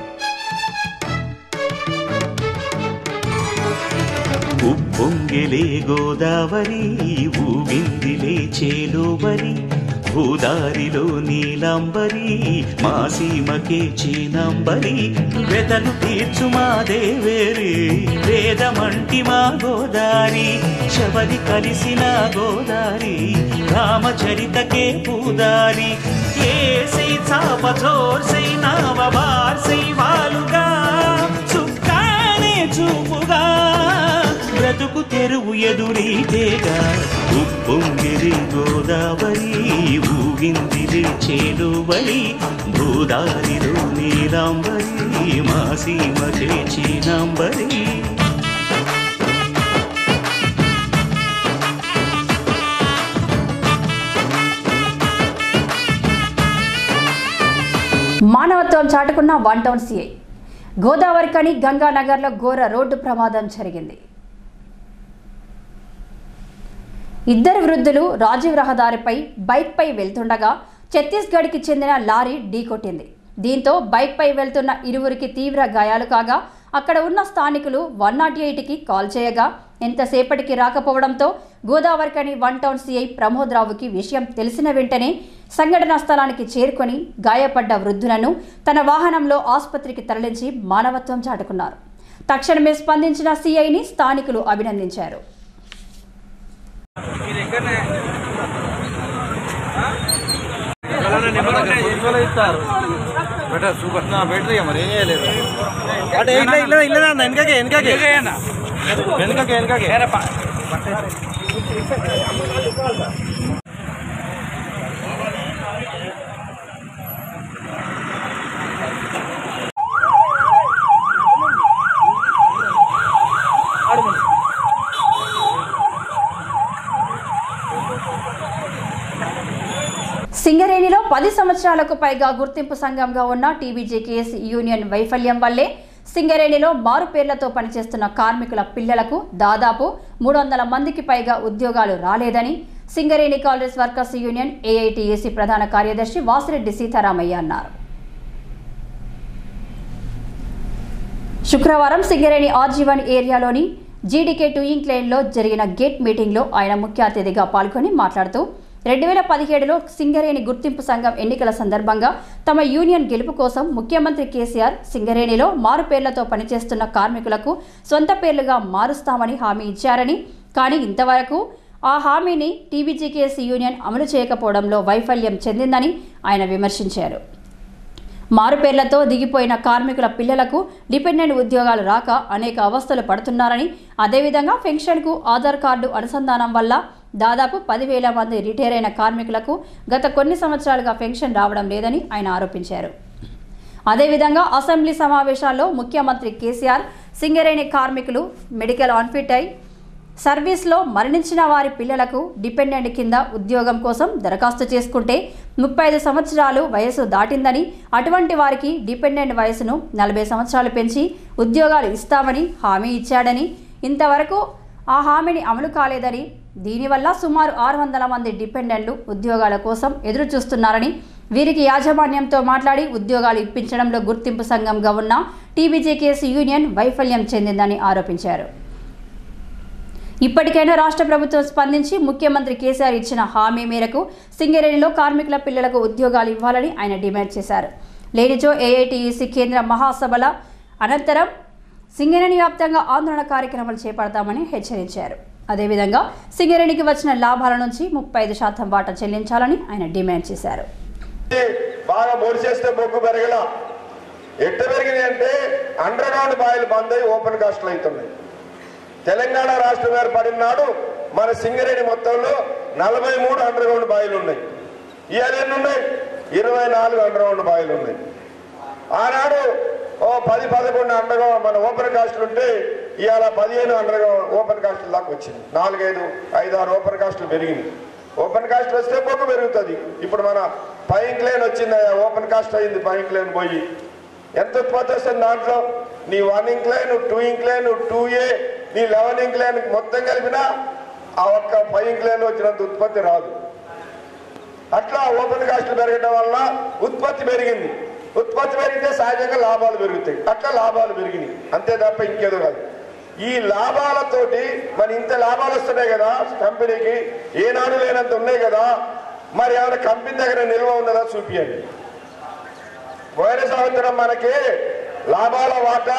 ఉప్పొంగిలే Godavari ఊగిందిలే చేలోబరి భూదారిలో Neelambari మా సీమకే చీనాంబరి వెతలు తీర్చు మా దేవేరి వేదమంటి మా గోదారి శబరి కలిసిన గోదారి రామచరితకే పూదారి ఏసై చాప జోర్సై నావ బార్సై వాలుగా చుక్కానే చూపుగా బ్రతుకు తెరువు ఎదురీతేగా ఉప్పొంగిరి గోదావరి ఊగిందిరి చేలువరి భూదారిలో నీలాంబరి మా సీమకే చీనాంబరి మానవత్వం చాటుకున్న one town CI Godavari Khani గంగానగర్లో ఘోర రోడ్డు ప్రమాదం జరిగింది ఇద్దరు వృద్ధులు రాజీవ్ రహదారిపై బైక్పై వెళ్తుండగా ఛత్తీస్గఢ్కి చెందిన లారీ ఢీకొట్టింది దీంతో బైక్పై వెళ్తున్న ఇరువురికి తీవ్ర గాయాలు కాగా అక్కడ ఉన్న స్థానికులు వన్ నాట్ ఎయిట్కి కాల్ చేయగా ఎంతసేపటికి రాకపోవడంతో Godavarikhani one town CI Pramod రావుకి విషయం తెలిసిన వెంటనే సంఘటనా స్థలానికి చేరుకొని గాయపడ్డ వృద్ధులను తన వాహనంలో ఆసుపత్రికి తరలించి మానవత్వం చాటుకున్నారు తక్షణమే స్పందించిన సిఐని స్థానికులు అభినందించారు సింగరేణిలో పది సంవత్సరాలకు పైగా గుర్తింపు సంఘంగా ఉన్న టీబీజేకేఎస్ యూనియన్ వైఫల్యం వల్లే సింగరేణిలో మారు పేర్లతో పనిచేస్తున్న కార్మికుల పిల్లలకు దాదాపు మూడు వందల మందికి పైగా ఉద్యోగాలు రాలేదని Singareni Congress workers union AITAC ప్రధాన కార్యదర్శి వాసిరెడ్డి సీతారామయ్య అన్నారు శుక్రవారం సింగరేణి ఆర్జీవన్ ఏరియాలోని జీడీకే టూయింగ్ లేన్లో జరిగిన గేట్ మీటింగ్లో ఆయన ముఖ్య అతిథిగా పాల్గొని మాట్లాడుతూ రెండు వేల పదిహేడులో సింగరేణి గుర్తింపు సంఘం ఎన్నికల సందర్భంగా తమ యూనియన్ గెలుపు కోసం ముఖ్యమంత్రి కేసీఆర్ సింగరేణిలో మారు పేర్లతో పనిచేస్తున్న కార్మికులకు సొంత పేర్లుగా మారుస్తామని హామీ ఇచ్చారని కానీ ఇంతవరకు ఆ హామీని టీబీజీకేఎస్ యూనియన్ అమలు చేయకపోవడంలో వైఫల్యం చెందిందని ఆయన విమర్శించారు మారు పేర్లతో దిగిపోయిన కార్మికుల పిల్లలకు డిపెండెంట్ ఉద్యోగాలు రాక అనేక అవస్థలు పడుతున్నారని అదేవిధంగా పెన్షన్కు ఆధార్ కార్డు అనుసంధానం వల్ల దాదాపు పదివేల మంది రిటైర్ అయిన కార్మికులకు గత కొన్ని సంవత్సరాలుగా పెన్షన్ రావడం లేదని ఆయన ఆరోపించారు అదేవిధంగా అసెంబ్లీ సమావేశాల్లో ముఖ్యమంత్రి కేసీఆర్ సింగరేణి కార్మికులు మెడికల్ అన్ఫిట్ అయి సర్వీస్లో మరణించిన వారి పిల్లలకు డిపెండెంట్ కింద ఉద్యోగం కోసం దరఖాస్తు చేసుకుంటే ముప్పై ఐదు సంవత్సరాలు వయసు దాటిందని అటువంటి వారికి డిపెండెంట్ వయసును నలభై సంవత్సరాలు పెంచి ఉద్యోగాలు ఇస్తామని హామీ ఇచ్చాడని ఇంతవరకు ఆ హామీని అమలు కాలేదని దీనివల్ల సుమారు ఆరు వందల మంది డిపెండెంట్లు ఉద్యోగాల కోసం ఎదురు చూస్తున్నారని వీరికి యాజమాన్యంతో మాట్లాడి ఉద్యోగాలు ఇప్పించడంలో గుర్తింపు సంఘంగా ఉన్న టీబీజేకేఎస్ యూనియన్ వైఫల్యం చెందిందని ఆరోపించారు ఇప్పటికైనా రాష్ట్ర ప్రభుత్వం స్పందించి ముఖ్యమంత్రి కేసీఆర్ ఇచ్చిన హామీ మేరకు సింగరేణిలో కార్మికుల పిల్లలకు ఉద్యోగాలు ఇవ్వాలని ఆయన డిమాండ్ చేశారు లేనిచో ఏఐటీయూసీ కేంద్ర మహాసభల అనంతరం సింగరేణి వ్యాప్తంగా ఆందోళన కార్యక్రమాలు చేపడతామని హెచ్చరించారు అదేవిధంగా సింగరేణికి వచ్చిన లాభాల నుంచి ముప్పై ఐదు శాతం వాటా చెల్లించాలని ఆయన డిమాండ్ చేశారు బాగా మొడిచేస్తే బొగ్గు పెరగల ఎట్ట పెరిగినాయి అంటే అండర్ గ్రౌండ్ బాయిలు బంద్ అయి ఓపెన్ కాస్ట్లు అవుతున్నాయి తెలంగాణ రాష్ట్రం ఏర్పడిన నాడు మన సింగరేణి మొత్తంలో నలభై మూడు అండర్ గ్రౌండ్ బాయిలు ఉన్నాయి ఇవాళ ఎన్ని ఉన్నాయి ఇరవై నాలుగు అండర్ గ్రౌండ్ బాయిలు ఉన్నాయి ఆనాడు ఓ పది పదకొండు అండర్ గ్రౌండ్ మన ఓపెన్ కాస్ట్లు ఉంటే ఇవాళ పదిహేను అండర్ గ్రౌండ్ ఓపెన్ కాస్ట్ల దాకా వచ్చింది నాలుగైదు ఐదు ఆరు ఓపెన్ కాస్ట్లు పెరిగింది ఓపెన్ కాస్ట్ వస్తే బొగ్గు పెరుగుతుంది ఇప్పుడు మన పైంక్ లేన్ వచ్చింది ఓపెన్ కాస్ట్ అయింది పైంక్ లేన్ పోయి ఎంత ఉత్పత్తి వస్తుంది దాంట్లో నీ one incline two incline two A నీ లెవెన్ ఇంక్ లైన్ మొత్తం కలిపినా ఆ ఒక్క ఫైవ్ ఇంక్ లైన్ వచ్చినంత ఉత్పత్తి రాదు అట్లా ఓపెన్ కాస్ట్లు పెరగడం వల్ల ఉత్పత్తి పెరిగింది ఉత్పత్తి పెరిగితే సహజంగా లాభాలు పెరుగుతాయి అట్లా లాభాలు పెరిగినాయి అంతే తప్ప ఇంకేదో కాదు ఈ లాభాలతోటి మరి ఇంత లాభాలు వస్తున్నాయి కదా కంపెనీకి ఏనాడు లేనంత ఉన్నాయి కదా మరి ఏమైనా కంపెనీ దగ్గర నిల్వ ఉన్నదా చూపియండి పోయిన సంవత్సరం మనకి లాభాల వాటా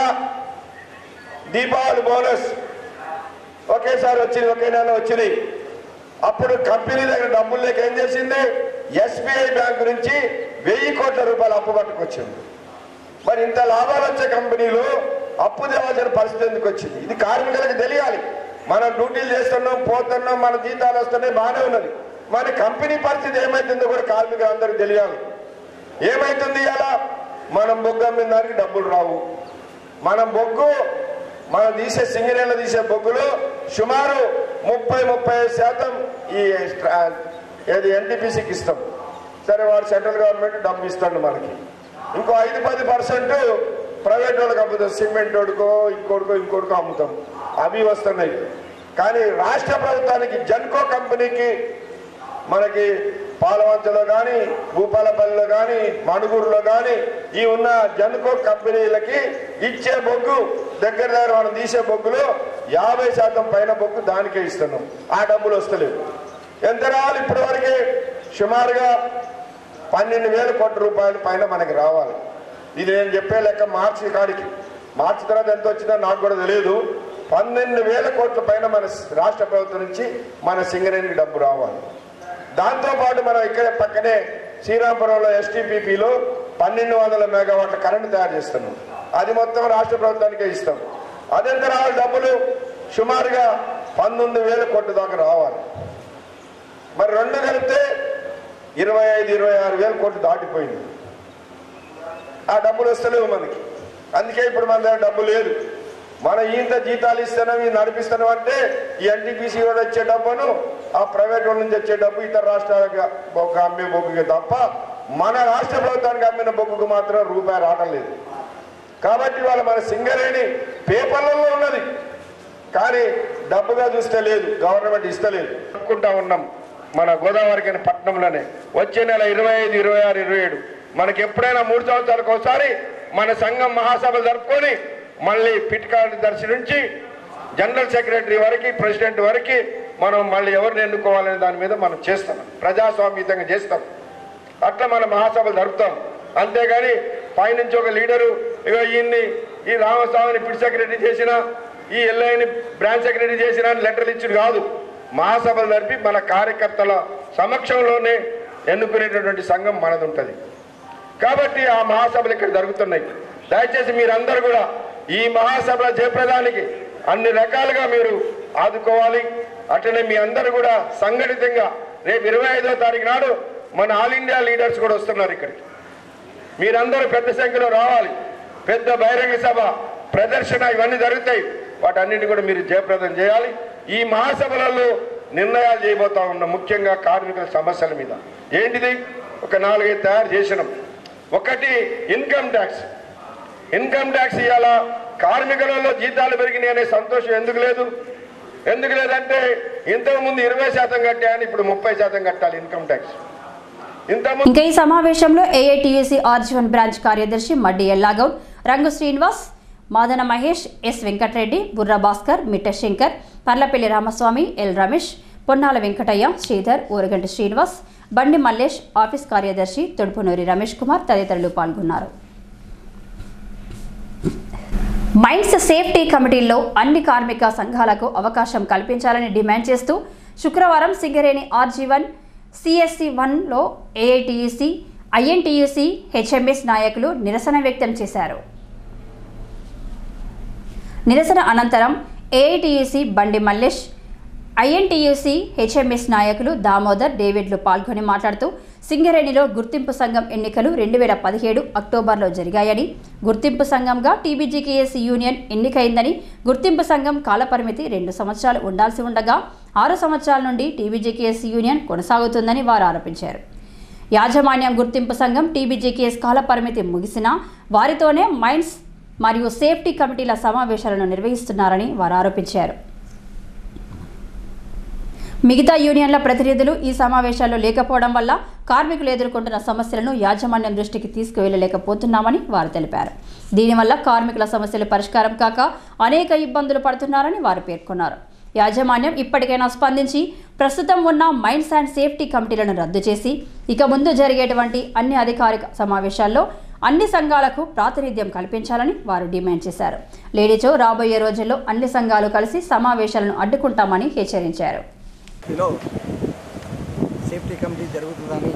దీపావళి బోనస్ ఒకేసారి వచ్చింది ఒకే నెల వచ్చినాయి అప్పుడు కంపెనీ దగ్గర డబ్బులు లేక ఏం చేసింది ఎస్బీఐ బ్యాంక్ నుంచి వెయ్యి కోట్ల రూపాయలు అప్పు పట్టుకొచ్చింది మరి ఇంత లాభాలు వచ్చే కంపెనీలు అప్పు తేవాల్సిన పరిస్థితి ఎందుకు వచ్చింది ఇది కార్మికులకు తెలియాలి మనం డ్యూటీలు చేస్తున్నాం పోతున్నాం మన జీతాలు వస్తున్నాయి బాగానే ఉన్నది మరి కంపెనీ పరిస్థితి ఏమైతుందో కూడా కార్మికులందరికీ తెలియాలి ఏమైతుంది అలా మనం బొగ్గు అమ్మిన దానికి డబ్బులు రావు మనం బొగ్గు మనం తీసే సింగరేళ్ళ తీసే బొగ్గులు సుమారు ముప్పై ముప్పై ఐదు శాతం ఈ స్ట్రా- ఏది ఎన్టీపీసీకి ఇస్తాం సరే వాడు సెంట్రల్ గవర్నమెంట్ డబ్బు ఇస్తాడు మనకి ఇంకో ఐదు పది పర్సెంట్ ప్రైవేట్ వాళ్ళకి అమ్ముతాం సిమెంట్ వాడుకో ఇంకోటికో ఇంకోటికో అమ్ముతాం అవి వస్తున్నాయి కానీ రాష్ట్ర ప్రభుత్వానికి జన్కో కంపెనీకి మనకి పాలవంచలో కానీ భూపాలపల్లిలో కానీ మణుగూరులో కానీ ఈ ఉన్న జన్కో కంపెనీలకి ఇచ్చే బొగ్గు దగ్గర దగ్గర మనం తీసే బొగ్గులో యాభై శాతం పైన బొగ్గు దానికే ఇస్తున్నాం ఆ డబ్బులు వస్తలేవు ఎంత రావాలి ఇప్పటి వరకే సుమారుగా పన్నెండు వేల కోట్ల రూపాయల పైన మనకి రావాలి ఇది నేను చెప్పే లెక్క మార్చి కాడికి మార్చి తర్వాత ఎంత వచ్చిందో నాకు కూడా తెలియదు పన్నెండు వేల కోట్ల పైన మన రాష్ట్ర ప్రభుత్వం నుంచి మన సింగరేణికి డబ్బు రావాలి దాంతోపాటు మనం ఇక్కడ పక్కనే శ్రీరాంపురంలో ఎస్టీపీపీలో పన్నెండు వందల మెగావాట్ల కరెంటు తయారు చేస్తున్నాం అది మొత్తం రాష్ట్ర ప్రభుత్వానికే ఇస్తాం అదెంత రావాలి డబ్బులు సుమారుగా పంతొమ్మిది వేల కోట్ల దాకా రావాలి మరి రెండు కలిపితే ఇరవై ఐదు ఇరవై ఆరు వేల కోట్లు దాటిపోయింది ఆ డబ్బులు వస్తలేవు మనకి అందుకే ఇప్పుడు మన దగ్గర డబ్బు లేదు మన ఇంత జీతాలు ఇస్తున్నాం ఇది నడిపిస్తున్నాం అంటే ఈ ఎన్టీపీసీ కూడా వచ్చే డబ్బును ఆ ప్రైవేట్ వాళ్ళ నుంచి వచ్చే డబ్బు ఇతర రాష్ట్రాలకు బొగ్గు అమ్మే బొగ్గుకి తప్ప మన రాష్ట్ర ప్రభుత్వానికి అమ్మిన బొగ్గుకు మాత్రం రూపాయి రావటం లేదు కాబట్టి వాళ్ళ మన సింగరేణి పేపర్లలో ఉన్నది కానీ డబ్బుగా చూస్తే లేదు గవర్నమెంట్ ఇస్తలేదు అనుకుంటా ఉన్నాం మన గోదావరికి పట్టణంలోనే వచ్చే నెల ఇరవై ఐదు ఇరవై ఆరు ఇరవై ఏడు మనకి ఎప్పుడైనా మూడు సంవత్సరాలకు ఒకసారి మన సంఘం మహాసభలు జరుపుకొని మళ్ళీ పిట్ కార్యదర్శి నుంచి జనరల్ సెక్రటరీ వరకు ప్రెసిడెంట్ వరకు మనం మళ్ళీ ఎవరిని ఎన్నుకోవాలనే దాని మీద మనం చేస్తాం ప్రజాస్వామ్యుతంగా చేస్తాం అట్లా మన మహాసభలు జరుపుతాం అంతేగాని పైనుంచి ఒక లీడరు ఇగో ఈయన్ని ఈ రామస్వామిని పిట్ సెక్రటరీ చేసిన ఈ ఎల్ఐని బ్రాంచ్ సెక్రటరీ చేసిన అని లెటర్లు ఇచ్చుడు కాదు మహాసభలు జరిపి మన కార్యకర్తల సమక్షంలోనే ఎన్నుకునేటటువంటి సంఘం మనది ఉంటుంది కాబట్టి ఆ మహాసభలు ఇక్కడ జరుగుతున్నాయి దయచేసి మీరందరూ కూడా ఈ మహాసభల జయప్రదానికి అన్ని రకాలుగా మీరు ఆదుకోవాలి అట్లనే మీ అందరూ కూడా సంఘటితంగా రేపు ఇరవై ఐదో తారీఖు నాడు మన ఆల్ ఇండియా లీడర్స్ కూడా వస్తున్నారు ఇక్కడికి మీరందరూ పెద్ద సంఖ్యలో రావాలి పెద్ద బహిరంగ సభ ప్రదర్శన ఇవన్నీ జరుగుతాయి వాటన్నిటి కూడా మీరు జయప్రదం చేయాలి ఈ మహాసభలలో నిర్ణయాలు చేయబోతా ఉన్నాం ముఖ్యంగా కార్మికుల సమస్యల మీద ఏంటిది ఒక నాలుగైదు తయారు చేసినాం ఒకటి ఇన్కమ్ ట్యాక్స్ ఇన్కమ్ ట్యాక్స్ ఇవాళ కార్మికులలో జీతాలు పెరిగినాయి అనే సంతోషం ఎందుకు లేదు ఎందుకు లేదంటే ఇంతకు ముందు ఇరవై శాతం కట్టాయని ఇప్పుడు ముప్పై శాతం కట్టాలి ఇన్కమ్ ట్యాక్స్ ఇంతకుముందు ఇంకా ఈ సమావేశంలో ఏఐటియుసి ఆర్జీవన్ బ్రాంచ్ కార్యదర్శి Maddi Ella Goud Rangu Srinivas Madana Mahesh S Venkata Reddy Burra Bhaskar Mitta Shankar Parlapalli Ramaswamy L Ramesh Ponnala Venkataiah Sridhar Ooraganti Srinivas Bandi Mallesh office కార్యదర్శి తొడుపునూరి రమేష్ కుమార్ తదితరులు పాల్గొన్నారు మైన్స్ సేఫ్టీ కమిటీల్లో అన్ని కార్మిక సంఘాలకు అవకాశం కల్పించాలని డిమాండ్ చేస్తూ శుక్రవారం సింగరేణి ఆర్జీవన్ సిఎస్సి వన్లో ఏఐటియుసి ఐఎన్టీయూసీ హెచ్ఎంఎస్ నాయకులు నిరసన వ్యక్తం చేశారు నిరసన అనంతరం ఏఐటియుసి బండి మల్లేష్ ఐఎన్టీయూసీ హెచ్ఎంఎస్ నాయకులు దామోదర్ డేవిడ్లు పాల్గొని మాట్లాడుతూ సింగరేణిలో గుర్తింపు సంఘం ఎన్నికలు రెండు వేల పదిహేడు అక్టోబర్లో జరిగాయని గుర్తింపు సంఘంగా టీబీజీకేఎస్ యూనియన్ ఎన్నికైందని గుర్తింపు సంఘం కాలపరిమితి రెండు సంవత్సరాలు ఉండాల్సి ఉండగా ఆరు సంవత్సరాల నుండి టీబీజీకేఎస్ యూనియన్ కొనసాగుతుందని వారు ఆరోపించారు యాజమాన్యం గుర్తింపు సంఘం టీబీజీకేఎస్ కాలపరిమితి ముగిసినా వారితోనే మైన్స్ మరియు సేఫ్టీ కమిటీల సమావేశాలను నిర్వహిస్తున్నారని వారు ఆరోపించారు మిగతా యూనియన్ల ప్రతినిధులు ఈ సమావేశాల్లో లేకపోవడం వల్ల కార్మికులు ఎదుర్కొంటున్న సమస్యలను యాజమాన్యం దృష్టికి తీసుకువెళ్లలేకపోతున్నామని వారు తెలిపారు దీనివల్ల కార్మికుల సమస్యలు పరిష్కారం కాక అనేక ఇబ్బందులు పడుతున్నారని వారు పేర్కొన్నారు యాజమాన్యం ఇప్పటికైనా స్పందించి ప్రస్తుతం ఉన్న మైన్స్ అండ్ సేఫ్టీ కమిటీలను రద్దు చేసి ఇక ముందు జరిగేటువంటి అన్ని అధికారిక సమావేశాల్లో అన్ని సంఘాలకు ప్రాతినిధ్యం కల్పించాలని వారు డిమాండ్ చేశారు లేడీచో రాబోయే రోజుల్లో అన్ని సంఘాలు కలిసి సమావేశాలను అడ్డుకుంటామని హెచ్చరించారు లో సేఫ్టీ కమిటీ జరుగుతుందని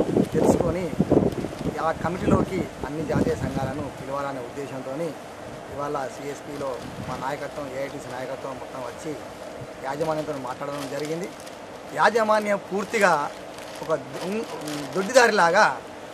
తెలుసుకొని ఆ కమిటీలోకి అన్ని జాతీయ సంఘాలను పిలవాలనే ఉద్దేశంతో ఇవాళ సిఎస్పిలో మా నాయకత్వం ఏఐటీసీ నాయకత్వం మొత్తం వచ్చి యాజమాన్యంతో మాట్లాడడం జరిగింది యాజమాన్యం పూర్తిగా ఒక దొం- దొడ్డిదారిలాగా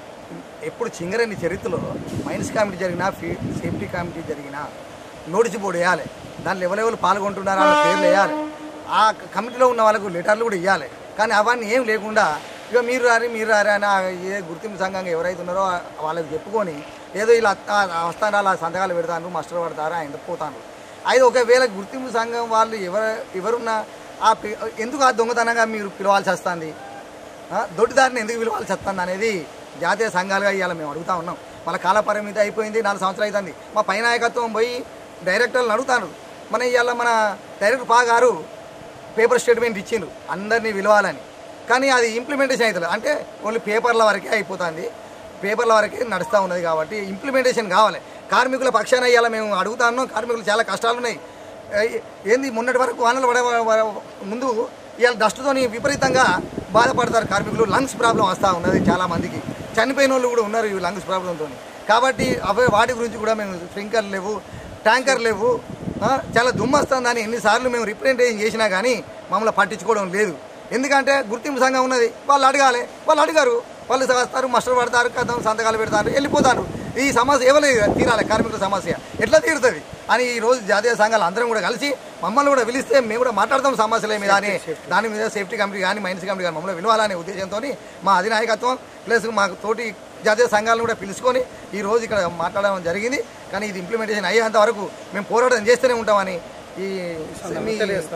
ఎప్పుడు చింగరేని చరిత్రలో మైన్స్ కమిటీ జరిగినా ఫీ సేఫ్టీ కమిటీ జరిగినా నోటీస్ బోర్డు వేయాలి దాంట్లో ఎవరెవరు పాల్గొంటున్నారో వాళ్ళ పేర్లు వేయాలి ఆ కమిటీలో ఉన్న వాళ్ళకు లెటర్లు కూడా ఇవ్వాలి కానీ అవన్నీ ఏం లేకుండా ఇక మీరు రారి మీరు రారి అని ఆ ఏ గుర్తింపు సంఘంగా ఎవరైతే ఉన్నారో వాళ్ళకి చెప్పుకొని ఏదో ఇలా వస్తాను అలా సంతకాలు పెడతాను మాస్టర్ పడతారు ఆయన పోతాను అయితే ఒకవేళ గుర్తింపు సంఘం వాళ్ళు ఎవరు ఎవరున్నా ఆ పి- ఎందుకు ఆ దొంగతనంగా మీరు పిలవాల్సి వస్తుంది ఆ, దొడ్డిదారిని ఎందుకు పిలవాల్సి వస్తుంది అనేది జాతీయ సంఘాలుగా ఇవాళ మేము అడుగుతా ఉన్నాం వాళ్ళ కాల పరిమితి అయిపోయింది నాలుగు సంవత్సరాలు అవుతుంది మా పై నాయకత్వం పోయి డైరెక్టర్లను అడుగుతాను మన ఇవాళ మన డైరెక్టర్ పా గారు పేపర్ స్టేట్మెంట్ ఇచ్చిండ్రు అందరినీ పిలవాలని కానీ అది ఇంప్లిమెంటేషన్ అవుతుంది అంటే ఓన్లీ పేపర్ల వరకే అయిపోతుంది పేపర్ల వరకే నడుస్తూ ఉన్నది కాబట్టి ఇంప్లిమెంటేషన్ కావాలి కార్మికుల పక్షాన ఇవాళ మేము అడుగుతా ఉన్నాం కార్మికులు చాలా కష్టాలు ఉన్నాయి ఏ- ఏంది మొన్నటి వరకు వానలు పడే వ- వ- ముందు ఇవాళ డస్ట్తోని విపరీతంగా బాధపడతారు కార్మికులు లంగ్స్ ప్రాబ్లం వస్తూ ఉన్నది చాలా మందికి చనిపోయిన వాళ్ళు కూడా ఉన్నారు ఈ లంగ్స్ ప్రాబ్లంతో కాబట్టి అవే వాటి గురించి కూడా మేము స్ప్రింకర్ లేవు ట్యాంకర్ లేవు ఆ, చాలా దుమ్ము వస్తుందని ఎన్నిసార్లు మేము రిప్రజెంటేషన్ చేసినా కానీ మమ్మల్ని పట్టించుకోవడం లేదు ఎందుకంటే గుర్తింపు సంఘం ఉన్నది వాళ్ళు అడగాలి వాళ్ళు అడిగారు వాళ్ళు వస్తారు మస్టర్ పడతారు కథం సంతకాలు పెడతారు వెళ్ళిపోతారు ఈ సమస్య ఎవరు తీరాలి కార్మికుల సమస్య ఎట్లా తీరుతుంది అని ఈ రోజు జాతీయ సంఘాలు అందరం కూడా కలిసి మమ్మల్ని కూడా పిలిస్తే మేము కూడా మాట్లాడతాం సమస్యల మీద అని దాని మీద సేఫ్టీ కమిటీ కానీ మైన్స్ కమిటీ కానీ మమ్మల్ని విలువాలనే ఉద్దేశంతో మా అధినాయకత్వం ప్లస్ మాకు తోటి జాతీయ సంఘాలను కూడా పిలుచుకొని ఈ రోజు ఇక్కడ మాట్లాడడం జరిగింది కానీ ఇది ఇంప్లిమెంటేషన్ అయ్యేంత వరకు మేము పోరాటం చేస్తూనే ఉంటామని ఈ మీ-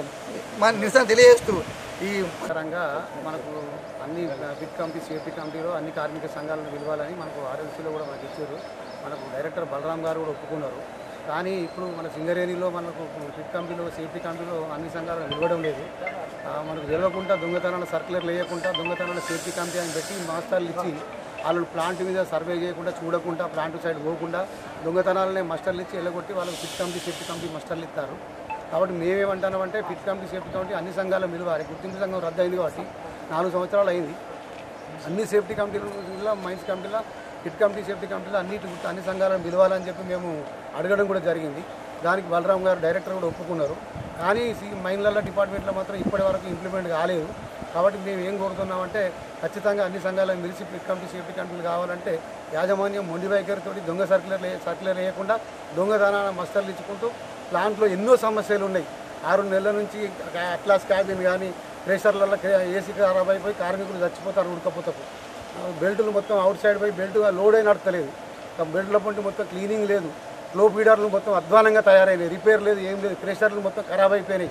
మా నిరసన తెలియజేస్తూ ఈ పరంగా మనకు అన్ని ఫిట్ కమిటీ సేఫ్టీ కమిటీలో అన్ని కార్మిక సంఘాలను పిలవాలని మనకు ఆర్ఎల్సీలో కూడా మనకి ఇచ్చారు మనకు డైరెక్టర్ బలరాం గారు కూడా ఒప్పుకున్నారు కానీ ఇప్పుడు మన సింగరేణిలో మనకు ఫిట్ కమిటీలో సేఫ్టీ కమిటీలో అన్ని సంఘాలను నిలవడం లేదు ఆ, మనకు తెలియకుండా దొంగతనాల సర్కులర్లు వేయకుండా దొంగతనాల సేఫ్టీ కమిటీ అని పెట్టి మాస్టర్లు ఇచ్చి వాళ్ళు ప్లాంట్ మీద సర్వే చేయకుండా చూడకుండా ప్లాంట్ సైడ్ పోకుండా దొంగతనాలనే మస్టర్లు ఇచ్చి వెళ్ళగొట్టి వాళ్ళకి ఫిట్ కమిటీ సేఫ్టీ కమిటీ మస్టర్లు ఇస్తారు కాబట్టి మేమేమంటున్నామంటే ఫిట్ కమిటీ సేఫ్టీ కమిటీ అన్ని సంఘాల మిలవాలి గుర్తింపు సంఘం రద్దు అయింది కాబట్టి నాలుగు సంవత్సరాలు అయింది అన్ని సేఫ్టీ కమిటీలలో మైన్స్ కమిటీలో ఫిట్ కమిటీ సేఫ్టీ కమిటీలో అన్నిటి గుర్తు అన్ని సంఘాలను పిలవాలని చెప్పి మేము అడగడం కూడా జరిగింది దానికి బలరాం గారు డైరెక్టర్ కూడా ఒప్పుకున్నారు కానీ సి- మైన్ల డిపార్ట్మెంట్లో మాత్రం ఇప్పటి వరకు ఇంప్లిమెంట్ కాలేదు కాబట్టి మేము ఏం కోరుతున్నామంటే ఖచ్చితంగా అన్ని సంఘాలను మిలిసి ఫిట్ కమిటీ సేఫ్టీ కమిటీలు కావాలంటే యాజమాన్యం మొండి వైఖరితోటి దొంగ సర్కులర్ సర్కులర్ వేయకుండా దొంగదానాల మస్తర్లు ఇచ్చుకుంటూ ప్లాంట్లో ఎన్నో సమస్యలు ఉన్నాయి ఆరు నెలల నుంచి అట్లాస్ క్యాబిన్ కానీ ప్రెషర్లలో ఏసీ ఖరాబ్ అయిపోయి కార్మికులు చచ్చిపోతారు ఉడకపోతకు బెల్టులు మొత్తం అవుట్ సైడ్ పోయి బెల్ట్ లోడ్ అయి నడతలేదు బెల్ట్ల పొంటి మొత్తం క్లీనింగ్ లేదు ఫ్లో ఫీడర్లు మొత్తం అధ్వానంగా తయారైనాయి రిపేర్ లేదు ఏం లేదు ప్రెషర్లు మొత్తం ఖరాబ్ అయిపోయినాయి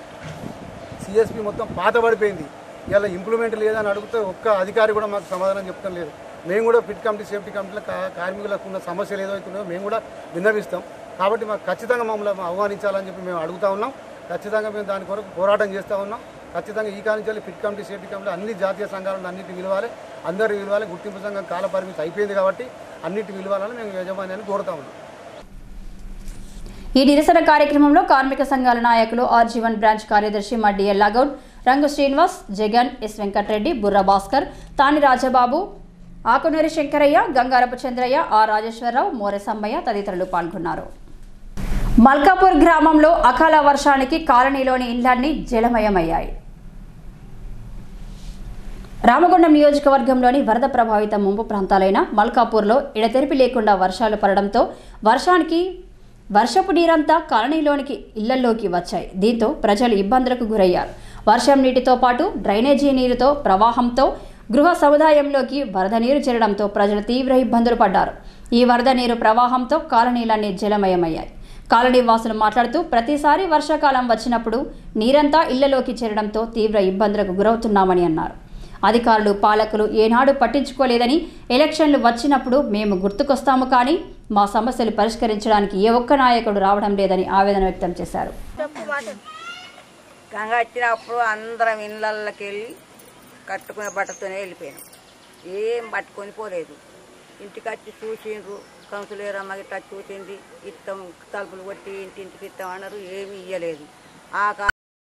సిఎస్పి మొత్తం పాత పడిపోయింది ఇలా ఇంప్లిమెంట్ లేదని అడిగితే ఒక్క అధికారి కూడా మాకు సమాధానం చెప్తాం లేదు మేము కూడా ఫిట్ కమిటీ సేఫ్టీ కమిటీలో కా- కార్మికులకు ఉన్న సమస్యలు ఏదైతున్నాయో మేము కూడా విన్నవిస్తాం కాబట్టి మాకు ఖచ్చితంగా మమ్మల్ని ఆహ్వానించాలని చెప్పి మేము అడుగుతా ఉన్నాం ఖచ్చితంగా మేము దాని కొరకు పోరాటం చేస్తూ ఉన్నాం ఖచ్చితంగా ఈ కాలం నుంచి ఫిట్ కమిటీ సేఫ్టీ కమిటీ అన్ని జాతీయ సంఘాలను అన్నిటి విలువాలి అందరి విలువాలి గుర్తింపు సంఘం కాల పరిమితి అయిపోయింది కాబట్టి అన్నిటి విలువాలని మేము యజమాన్యాన్ని కోరుతా ఉన్నాం ఈ నిరసన కార్యక్రమంలో కార్మిక సంఘాల నాయకులు ఆర్ జీవన్ బ్రాంచ్ కార్యదర్శి మడ్డి ఎల్లాగౌడ్ రంగు శ్రీనివాస్ జగన్ ఎస్ వెంకటరెడ్డి బుర్ర భాస్కర్ తాని రాజబాబు ఆకునూరి శంకరయ్య గంగారపు చంద్రయ్య ఆర్ రాజేశ్వరరావు మోరెసమ్మయ్య తదితరులు పాల్గొన్నారు మల్కాపూర్ గ్రామంలో అకాల వర్షానికి కాలనీలోని ఇండ్లన్నీ జలమయమయ్యాయి రామగుండం నియోజకవర్గంలోని వరద ప్రభావిత ముంపు ప్రాంతాలైన మల్కాపూర్లో ఎడతెరిపి లేకుండా వర్షాలు పడడంతో వర్షానికి వర్షపు నీరంతా కాలనీలోనికి ఇళ్లల్లోకి వచ్చాయి దీంతో ప్రజలు ఇబ్బందులకు గురయ్యారు వర్షం నీటితో పాటు డ్రైనేజీ నీరుతో ప్రవాహంతో గృహ సముదాయంలోకి వరద నీరు చేరడంతో ప్రజలు తీవ్ర ఇబ్బందులు పడ్డారు ఈ వరద నీరు ప్రవాహంతో కాలనీలన్నీ జలమయమయ్యాయి కాలనీ వాసులు మాట్లాడుతూ ప్రతిసారి వర్షాకాలం వచ్చినప్పుడు నీరంతా ఇళ్లలోకి చేరడంతో తీవ్ర ఇబ్బందులకు గురవుతున్నామని అన్నారు అధికారులు పాలకులు ఏనాడు పట్టించుకోలేదని ఎలక్షన్లు వచ్చినప్పుడు మేము గుర్తుకొస్తాము కానీ మా సమస్యలు పరిష్కరించడానికి ఏ ఒక్క నాయకుడు రావడం లేదని ఆవేదన వ్యక్తం చేశారు గంగ వచ్చినప్పుడు అందరం ఇళ్ళకి వెళ్ళి కట్టుకునే బట్టతోనే వెళ్ళిపోయినాం ఏం పట్టుకొని పోలేదు ఇంటికి వచ్చి చూసిండ్రు కంసులేరమ్మ ఇట్లా చూసింది ఇస్తాం తలుపులు కొట్టి ఇంటింటికి ఇస్తాం అన్నారు ఏమీ ఇయ్యలేదు ఆ కా